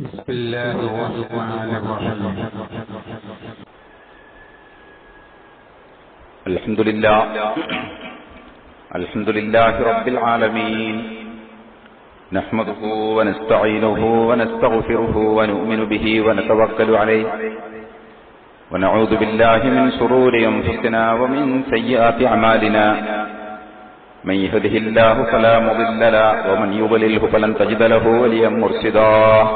بسم الله الرحمن الرحيم الحمد لله الحمد لله رب العالمين نحمده ونستعينه ونستغفره ونؤمن به ونتوكل عليه ونعوذ بالله من شرور أنفسنا ومن سيئات أعمالنا من يهده الله فلا مضل له ومن يضلله فلن تجد له وليا مرشدا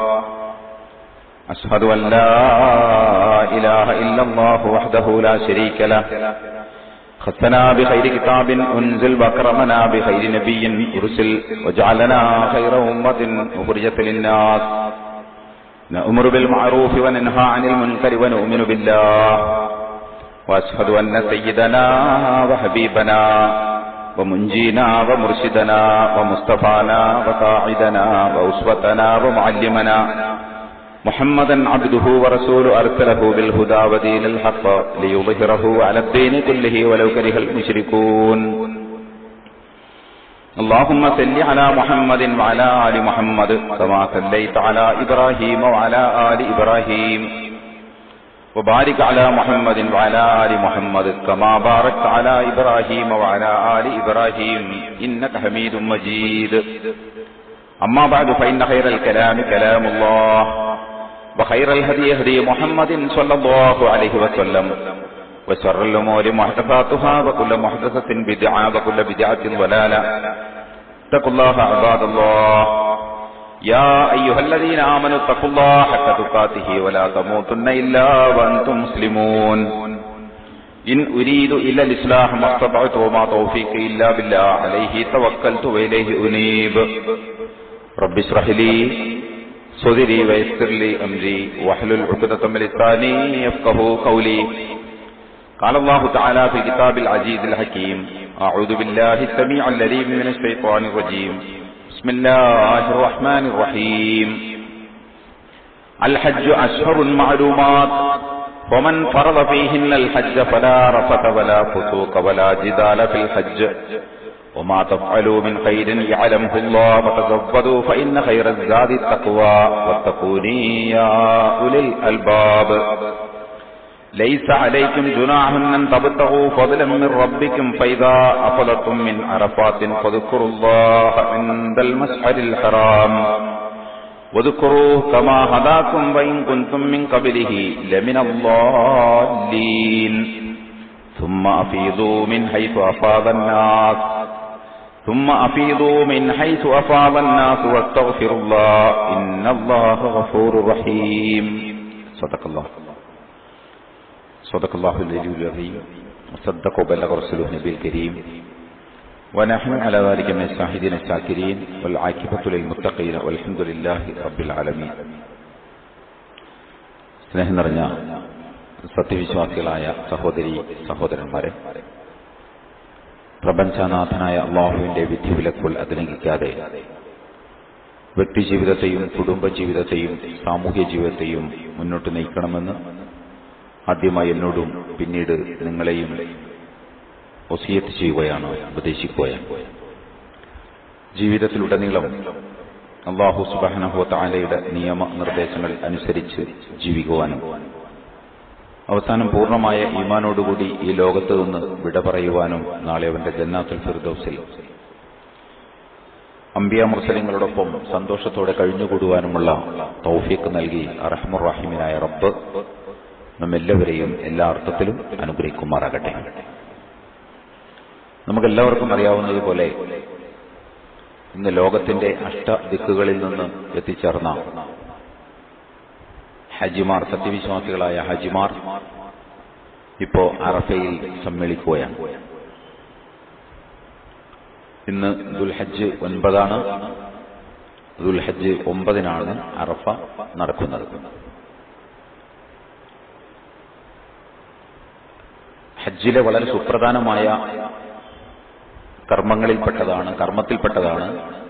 أشهد أن لا إله إلا الله وحده لا شريك له خصنا بخير كتاب أنزل وأكرمنا بخير نبي أرسل وجعلنا خير أمة أخرجت للناس نأمر بالمعروف وننهى عن المنكر ونؤمن بالله وأشهد أن سيدنا وحبيبنا ومنجينا ومرشدنا ومصطفانا وقاعدنا وأسوتنا ومعلمنا محمدا عبده ورسوله أرسله بالهدى ودين الحق ليظهره على الدين كله ولو كره المشركون اللهم صل على محمد وعلى آل محمد كما صليت على إبراهيم وعلى آل إبراهيم وبارك على محمد وعلى آل محمد كما باركت على إبراهيم وعلى آل إبراهيم إنك حميد مجيد أما بعد فإن خير الكلام كلام الله وخير الهدي هدي محمد صلى الله عليه وسلم وشر الأمور محدثاتها وكل محدثة بدعة وكل بدعة ضلالة اتقوا الله عباد الله يا أيها الذين آمنوا اتقوا الله حق تقاته ولا تموتن إلا وأنتم مسلمون إن أريد إلا الإصلاح ما استطعت وما توفيقي إلا بالله عليه توكلت وإليه أنيب رب اشرح لي صدري ويسر لي أمري واحلل عقدة من لساني يفقه قولي قال الله تعالى في الكتاب العزيز الحكيم أعوذ بالله السميع العليم من الشيطان الرجيم بسم الله الرحمن الرحيم الحج أشهر معلومات ومن فرض فيهن الحج فلا رفث ولا فسوق ولا جدال في الحج وما تفعلوا من خير يعلمه الله وتزودوا فإن خير الزاد التقوى واتقوني يا أولي الألباب ليس عليكم جناح أن تبتغوا فضلا من ربكم فإذا أفضتم من عرفات فاذكروا الله عند المشعر الحرام واذكروه كما هداكم وإن كنتم من قبله لمن الضالين ثم أفيضوا من حيث أفاض الناس ثم أفيضوا من حيث أفاض الناس واستغفروا الله إن الله غفور رحيم صدق الله صدق الله العلي العظيم وصدق وبلغ رسوله النبي الكريم ونحن على ذلك من الشاهدين الشاكرين والعاقبة للمتقين والحمد لله رب العالمين സ്നേഹം നിറഞ്ഞ സത്യവിശ്വാസികളായ സഹോദരി സഹോദരന്മാരെ പ്രപഞ്ചനാഥനായ അള്ളാഹുവിന്റെ വിധിവിലക്കുകൾ അതിലംഘിക്കാതെ വ്യക്തിജീവിതത്തെയും കുടുംബജീവിതത്തെയും സാമൂഹ്യ ജീവിതത്തെയും മുന്നോട്ട് നയിക്കണമെന്ന് ആദ്യമായി എന്നോടും പിന്നീട് നിങ്ങളെയും ഒസിയത്ത് ചെയ്യുകയാണ് ഉപദേശിക്കുകയാണ് ജീവിതത്തിലുടനീളം അള്ളാഹു സുബാനഹു താലയുടെ നിയമ നിർദ്ദേശങ്ങൾ അനുസരിച്ച് ജീവിക്കുവാനും അവസാനം പൂർണ്ണമായ ഈമാനോടുകൂടി ഈ ലോകത്ത് നിന്ന് വിട പറയുവാനും നാളെ അവന്റെ ജന്നാത്തുൽ ഫിർദൌസിൽ അംബിയ മുസ്ലിങ്ങളോടൊപ്പം സന്തോഷത്തോടെ കഴിഞ്ഞുകൂടുവാനുമുള്ള തൗഫീക്ക് നൽകി അറഹമുറാഹിമിനായ റബ്ബ് നമ്മെല്ലാവരെയും എല്ലാ അർത്ഥത്തിലും അനുഗ്രഹിക്കുമാറാകട്ടെ നമുക്കെല്ലാവർക്കും അറിയാവുന്നതുപോലെ ഇന്ന് ലോകത്തിന്റെ അഷ്ടദിക്കുകളിൽ നിന്ന് എത്തിച്ചേർന്ന ഹജിമാർ സത്യവിശ്വാസികളായ ഹജിമാർ ഇപ്പോ അറഫയിൽ സമ്മേളിക്കുകയാണ് ഇന്ന് ദുൽഹജ്ജ് ഒൻപതാണ് ദുൽഹജ്ജ് ഒമ്പതിനാണ് അറഫ നടക്കുന്നത് ഹജ്ജിലെ വളരെ സുപ്രധാനമായ കർമ്മങ്ങളിൽപ്പെട്ടതാണ് കർമ്മത്തിൽപ്പെട്ടതാണ്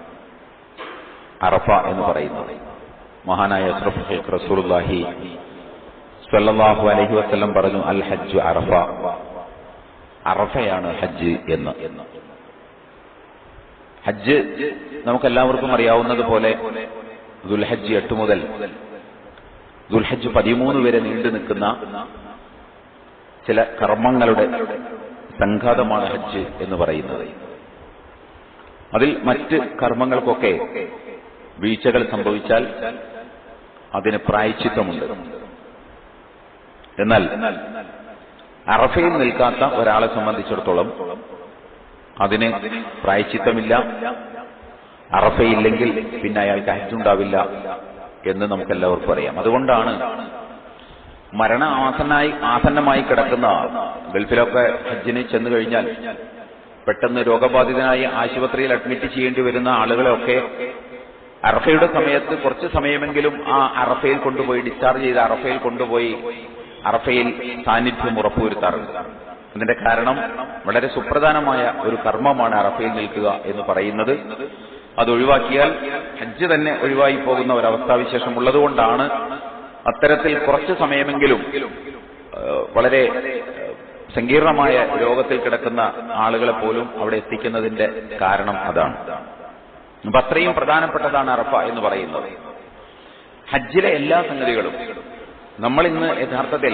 അറഫ എന്ന് പറയുന്നത് മഹാനായ അഷ്റഫ് ഷെയ്ഖ് റസൂലുള്ളാഹി സ്വല്ലല്ലാഹു അലൈഹി വസല്ലം പറഞ്ഞു അൽ ഹജ്ജ് അറഫ അറഫയാണ് ഹജ്ജ് എന്ന് ഹജ്ജ് നമുക്കെല്ലാവർക്കും അറിയാവുന്നതുപോലെ ദുൽഹജ്ജ് എട്ട് മുതൽ ദുൽഹജ്ജ് പതിമൂന്ന് വരെ നീണ്ടു നിൽക്കുന്ന ചില കർമ്മങ്ങളുടെ സംഘാതമാണ് ഹജ്ജ് എന്ന് പറയുന്നത് അതിൽ മറ്റ് കർമ്മങ്ങൾക്കൊക്കെ വീഴ്ചകൾ സംഭവിച്ചാൽ അതിന് പ്രായച്ചിത്തമുണ്ട് എന്നാൽ അറഫയിൽ നിൽക്കാത്ത ഒരാളെ സംബന്ധിച്ചിടത്തോളം അതിന് പ്രായച്ചിത്തമില്ല അറഫയില്ലെങ്കിൽ പിന്നെ അയാൾക്ക് ഹജ്ജുണ്ടാവില്ല എന്ന് നമുക്കെല്ലാവർക്കും അറിയാം അതുകൊണ്ടാണ് മരണ ആസന്നായി ആസന്നമായി കിടക്കുന്ന ഗൾഫിലൊക്കെ ഹജ്ജിന് ചെന്നു കഴിഞ്ഞാൽ പെട്ടെന്ന് രോഗബാധിതനായി ആശുപത്രിയിൽ അഡ്മിറ്റ് ചെയ്യേണ്ടി വരുന്ന ആളുകളെയൊക്കെ അറഫയുടെ സമയത്ത് കുറച്ച് സമയമെങ്കിലും ആ അറഫയിൽ കൊണ്ടുപോയി ഡിസ്ചാർജ് ചെയ്ത് അറഫയിൽ കൊണ്ടുപോയി അറഫയിൽ സാന്നിധ്യം ഉറപ്പുവരുത്താറുണ്ട് അതിന്റെ കാരണം വളരെ സുപ്രധാനമായ ഒരു കർമ്മമാണ് അറഫയിൽ നിൽക്കുക എന്ന് പറയുന്നത് അത് ഒഴിവാക്കിയാൽ ഹജ്ജ് തന്നെ ഒഴിവായി പോകുന്ന ഒരവസ്ഥാവിശേഷം ഉള്ളതുകൊണ്ടാണ് അത്തരത്തിൽ കുറച്ച് സമയമെങ്കിലും ഏഹ്, വളരെ ഏഹ്, സങ്കീർണമായ രോഗത്തിൽ കിടക്കുന്ന ആളുകളെ പോലും അവിടെ എത്തിക്കുന്നതിന്റെ കാരണം അതാണ് അപ്പൊ അത്രയും പ്രധാനപ്പെട്ടതാണ് അറഫ എന്ന് പറയുന്നത് ഹജ്ജിലെ എല്ലാ സംഗതികളും നമ്മൾ ഇന്ന് യഥാർത്ഥത്തിൽ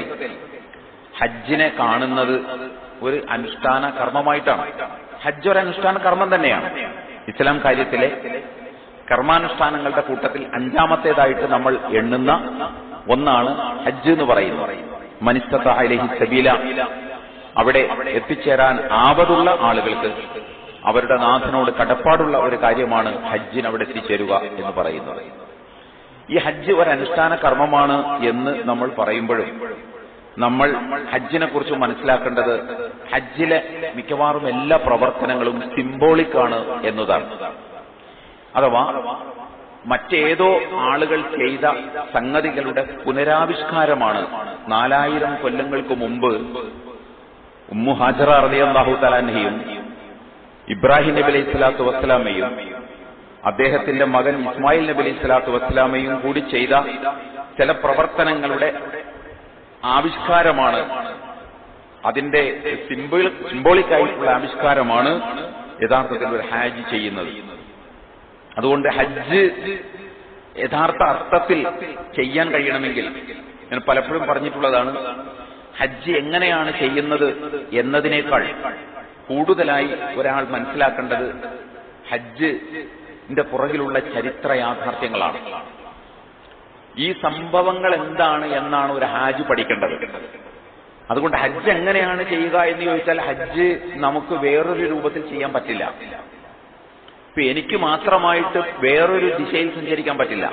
ഹജ്ജിനെ കാണുന്നത് ഒരു അനുഷ്ഠാന കർമ്മമായിട്ടാണ് ഹജ്ജ് ഒരു അനുഷ്ഠാന കർമ്മം തന്നെയാണ് ഇസ്ലാം കാര്യത്തിലെ കർമാനുഷ്ഠാനങ്ങളുടെ കൂട്ടത്തിൽ അഞ്ചാമത്തേതായിട്ട് നമ്മൾ എണ്ണുന്ന ഒന്നാണ് ഹജ്ജ് എന്ന് പറയുന്നത് മനിസ്തത്ത അലഹി സബീല അവിടെ എത്തിച്ചേരാൻ ആവതുള്ള ആളുകൾക്ക് അവരുടെ നാഥനോട് കടപ്പാടുള്ള ഒരു കാര്യമാണ് ഹജ്ജിന് അവിടെ എത്തിച്ചേരുക എന്ന് പറയുന്നത് ഈ ഹജ്ജ് ഒരു അനുഷ്ഠാന കർമ്മമാണ് എന്ന് നമ്മൾ പറയുമ്പോഴും നമ്മൾ ഹജ്ജിനെ കുറിച്ച് മനസ്സിലാക്കേണ്ടത് ഹജ്ജിലെ മിക്കവാറും എല്ലാ പ്രവർത്തനങ്ങളും സിംബോളിക് ആണ് എന്നതാണ് അഥവാ മറ്റേതോ ആളുകൾ ചെയ്ത സംഗതികളുടെ പുനരാവിഷ്കാരമാണ് നാലായിരം കൊല്ലങ്ങൾക്ക് മുമ്പ് ഉമ്മു ഹാജറ റളിയല്ലാഹു തലാൻഹയും ഇബ്രാഹിം നബി അലൈഹി സ്വലാത്തു വസ്സലാമയും അദ്ദേഹത്തിന്റെ മകൻ ഇസ്മായിൽ നബി അലൈഹി സ്വലാത്തു വസ്സലാമയും കൂടി ചെയ്ത ചില പ്രവർത്തനങ്ങളുടെ ആവിഷ്കാരമാണ് അതിന്റെ സിംബിൾ സിംബോളിക് ആയിട്ടുള്ള ആവിഷ്കാരമാണ് യഥാർത്ഥത്തിൽ ഒരു ഹാജ് ചെയ്യുന്നത് അതുകൊണ്ട് ഹജ്ജ് യഥാർത്ഥ അർത്ഥത്തിൽ ചെയ്യാൻ കഴിയണമെങ്കിൽ ഞാൻ പലപ്പോഴും പറഞ്ഞിട്ടുള്ളതാണ് ഹജ്ജ് എങ്ങനെയാണ് ചെയ്യുന്നത് എന്നതിനേക്കാൾ കൂടുതലായി ഒരാൾ മനസ്സിലാക്കേണ്ടത് ഹജ്ജിന്റെ പുറകിലുള്ള ചരിത്ര യാഥാർത്ഥ്യങ്ങളാണ് ഈ സംഭവങ്ങൾ എന്താണ് എന്നാണ് ഒരു ഹാജ് പഠിക്കേണ്ടത് അതുകൊണ്ട് ഹജ്ജ് എങ്ങനെയാണ് ചെയ്യുക എന്ന് ചോദിച്ചാൽ ഹജ്ജ് നമുക്ക് വേറൊരു രൂപത്തിൽ ചെയ്യാൻ പറ്റില്ല ഇപ്പൊ എനിക്ക് മാത്രമായിട്ട് വേറൊരു ദിശയിൽ സഞ്ചരിക്കാൻ പറ്റില്ല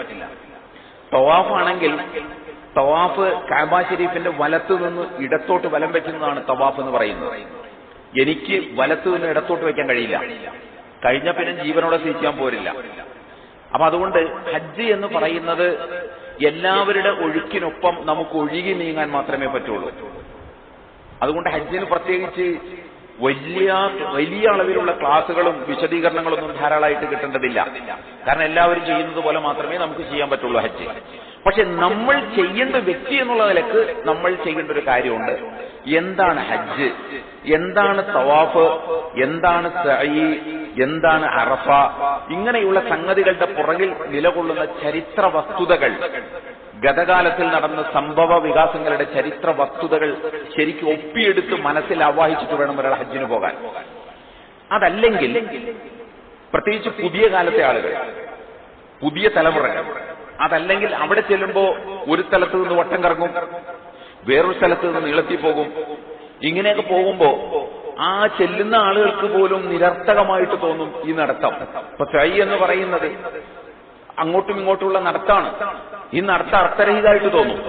തവാഫ് ആണെങ്കിൽ തവാഫ് കാബ ഷരീഫിന്റെ വലത്തു നിന്ന് ഇടത്തോട്ട് വലം വെക്കുന്നതാണ് തവാഫ് എന്ന് പറയുന്നത് എനിക്ക് വലത്തു നിന്ന് ഇടത്തോട്ട് വെക്കാൻ കഴിയില്ല കഴിഞ്ഞ പിന്നെ ജീവനോടെ തിരിച്ചാൻ പോരില്ല അപ്പൊ അതുകൊണ്ട് ഹജ്ജ് എന്ന് പറയുന്നത് എല്ലാവരുടെ ഒഴുക്കിനൊപ്പം നമുക്ക് ഒഴുകി നീങ്ങാൻ മാത്രമേ പറ്റുള്ളൂ അതുകൊണ്ട് ഹജ്ജിന് പ്രത്യേകിച്ച് വലിയ വലിയ അളവിലുള്ള ക്ലാസുകളും വിശദീകരണങ്ങളൊന്നും ധാരാളമായിട്ട് കിട്ടേണ്ടതില്ല കാരണം എല്ലാവരും ചെയ്യുന്നത് പോലെ മാത്രമേ നമുക്ക് ചെയ്യാൻ പറ്റുള്ളൂ ഹജ്ജ് പക്ഷെ നമ്മൾ ചെയ്യേണ്ട വ്യക്തി എന്നുള്ള നിലക്ക് നമ്മൾ ചെയ്യേണ്ട ഒരു കാര്യമുണ്ട് എന്താണ് ഹജ്ജ് എന്താണ് തവാഫ് എന്താണ് സഈ എന്താണ് അറഫ ഇങ്ങനെയുള്ള സംഗതികളുടെ പുറകിൽ നിലകൊള്ളുന്ന ചരിത്ര വസ്തുതകൾ ഗതകാലത്തിൽ നടന്ന സംഭവ വികാസങ്ങളുടെ ചരിത്ര വസ്തുതകൾ ശരിക്കും ഒപ്പിയെടുത്ത് മനസ്സിൽ ആവാഹിച്ചിട്ട് വേണം ഒരാൾ ഹജ്ജിന് പോകാൻ അതല്ലെങ്കിൽ പ്രത്യേകിച്ച് പുതിയ കാലത്തെ ആളുകൾ പുതിയ തലമുറകൾ അതല്ലെങ്കിൽ അവിടെ ചെല്ലുമ്പോ ഒരു സ്ഥലത്ത് നിന്ന് വട്ടം കറങ്ങും വേറൊരു സ്ഥലത്ത് നിന്ന് നീളത്തിൽ പോകും ഇങ്ങനെയൊക്കെ പോകുമ്പോ ആ ചെല്ലുന്ന ആളുകൾക്ക് പോലും നിരർത്ഥകമായിട്ട് തോന്നും ഈ നടത്തം ഇപ്പൊ തൈ എന്ന് പറയുന്നത് അങ്ങോട്ടും ഇങ്ങോട്ടുമുള്ള നടത്താണ് ഈ നടത്തം അർത്ഥരഹിതമായിട്ട് തോന്നും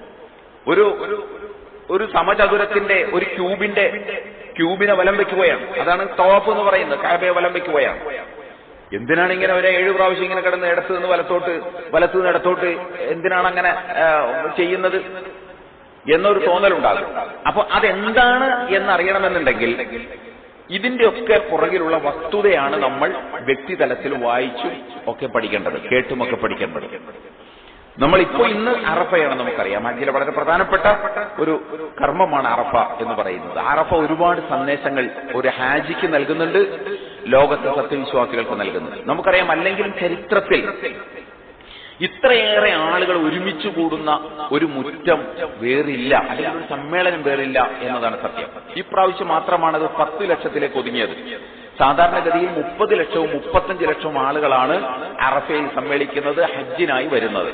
ഒരു ഒരു സമചതുരത്തിന്റെ ഒരു ക്യൂബിന്റെ ക്യൂബിനെ വലം വെക്കുകയാണ് അതാണ് തവാഫ് എന്ന് പറയുന്നത് കാബയെ വലം വെക്കുകയാണ് എന്തിനാണ് ഇങ്ങനെ ഒരു ഏഴ് പ്രാവശ്യം ഇങ്ങനെ കിടന്ന് ഇടത്ത് നിന്ന് വലത്തോട്ട് വലത്തു നിന്ന് ഇടത്തോട്ട് എന്തിനാണ് അങ്ങനെ ആ, ചെയ്യുന്നത് എന്നൊരു തോന്നലുണ്ടാകും അപ്പൊ അതെന്താണ് എന്നറിയണമെന്നുണ്ടെങ്കിൽ ഇതിന്റെ ഒക്കെ പുറകിലുള്ള വസ്തുതയാണ് നമ്മൾ വ്യക്തിതലത്തിൽ വായിച്ചും ഒക്കെ പഠിക്കേണ്ടത് കേട്ടുമൊക്കെ പഠിക്കേണ്ടത് നമ്മൾ ഇപ്പോൾ ഇന്ന് അറഫയാണ് നമുക്കറിയാം ഹജ്ജിലെ വളരെ പ്രധാനപ്പെട്ട ഒരു കർമ്മമാണ് അറഫ എന്ന് പറയുന്നത് അറഫ ഒരുപാട് സന്ദേശങ്ങൾ ഒരു ഹാജിക്ക് നൽകുന്നുണ്ട് ലോകത്തെ സത്യവിശ്വാസികൾക്ക് നൽകുന്നുണ്ട് നമുക്കറിയാം അല്ലെങ്കിലും ചരിത്രത്തിൽ ഇത്രയേറെ ആളുകൾ ഒരുമിച്ച് കൂടുന്ന ഒരു മുറ്റം വേറില്ല അല്ലെങ്കിൽ ഒരു സമ്മേളനം വേറില്ല എന്നതാണ് സത്യം ഇപ്രാവശ്യം മാത്രമാണ് അത് പത്ത് ലക്ഷത്തിലേക്ക് ഒതുങ്ങിയത് സാധാരണഗതിയിൽ മുപ്പത് ലക്ഷവും മുപ്പത്തഞ്ച് ലക്ഷവും ആളുകളാണ് അറഫയിൽ സമ്മേളിക്കുന്നത് ഹജ്ജിനായി വരുന്നത്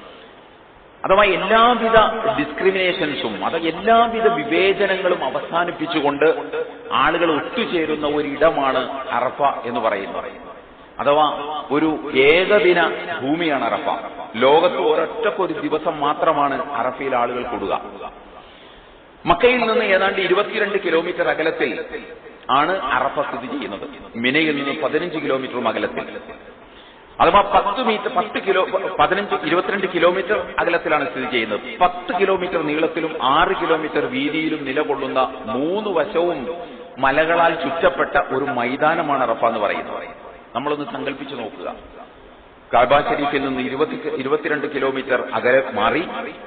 അഥവാ എല്ലാവിധ ഡിസ്ക്രിമിനേഷൻസും അത് എല്ലാവിധ വിവേചനങ്ങളും അവസാനിപ്പിച്ചുകൊണ്ട് ആളുകൾ ഒത്തുചേരുന്ന ഒരിടമാണ് അറഫ എന്ന് പറയുന്നത് അഥവാ ഒരു ഏകദിന ഭൂമിയാണ് അറഫ ലോകത്ത് ഒരൊറ്റക്കൊരു ദിവസം മാത്രമാണ് അറഫയിൽ ആളുകൾ കൂടുക മക്കയിൽ നിന്ന് ഏതാണ്ട് ഇരുപത്തിരണ്ട് കിലോമീറ്റർ അകലത്തിൽ ആണ് അറഫ സ്ഥിതി ചെയ്യുന്നത് മിനയിൽ നിന്ന് പതിനഞ്ച് കിലോമീറ്ററും അകലത്തിൽ അഥവാ പത്ത് മീറ്റർ പത്ത് കിലോ പതിനഞ്ച് ഇരുപത്തിരണ്ട് കിലോമീറ്റർ അകലത്തിലാണ് സ്ഥിതി ചെയ്യുന്നത് പത്ത് കിലോമീറ്റർ നീളത്തിലും ആറ് കിലോമീറ്റർ വീതിയിലും നിലകൊള്ളുന്ന മൂന്ന് വശവും മലകളാൽ ചുറ്റപ്പെട്ട ഒരു മൈതാനമാണ് അറഫ എന്ന് പറയുന്നത് നമ്മളൊന്ന് സങ്കല്പിച്ചു നോക്കുക കാബ ഷരീഫിൽ നിന്ന് ഇരുപത്തി ഇരുപത്തിരണ്ട് കിലോമീറ്റർ അകലെ മാറി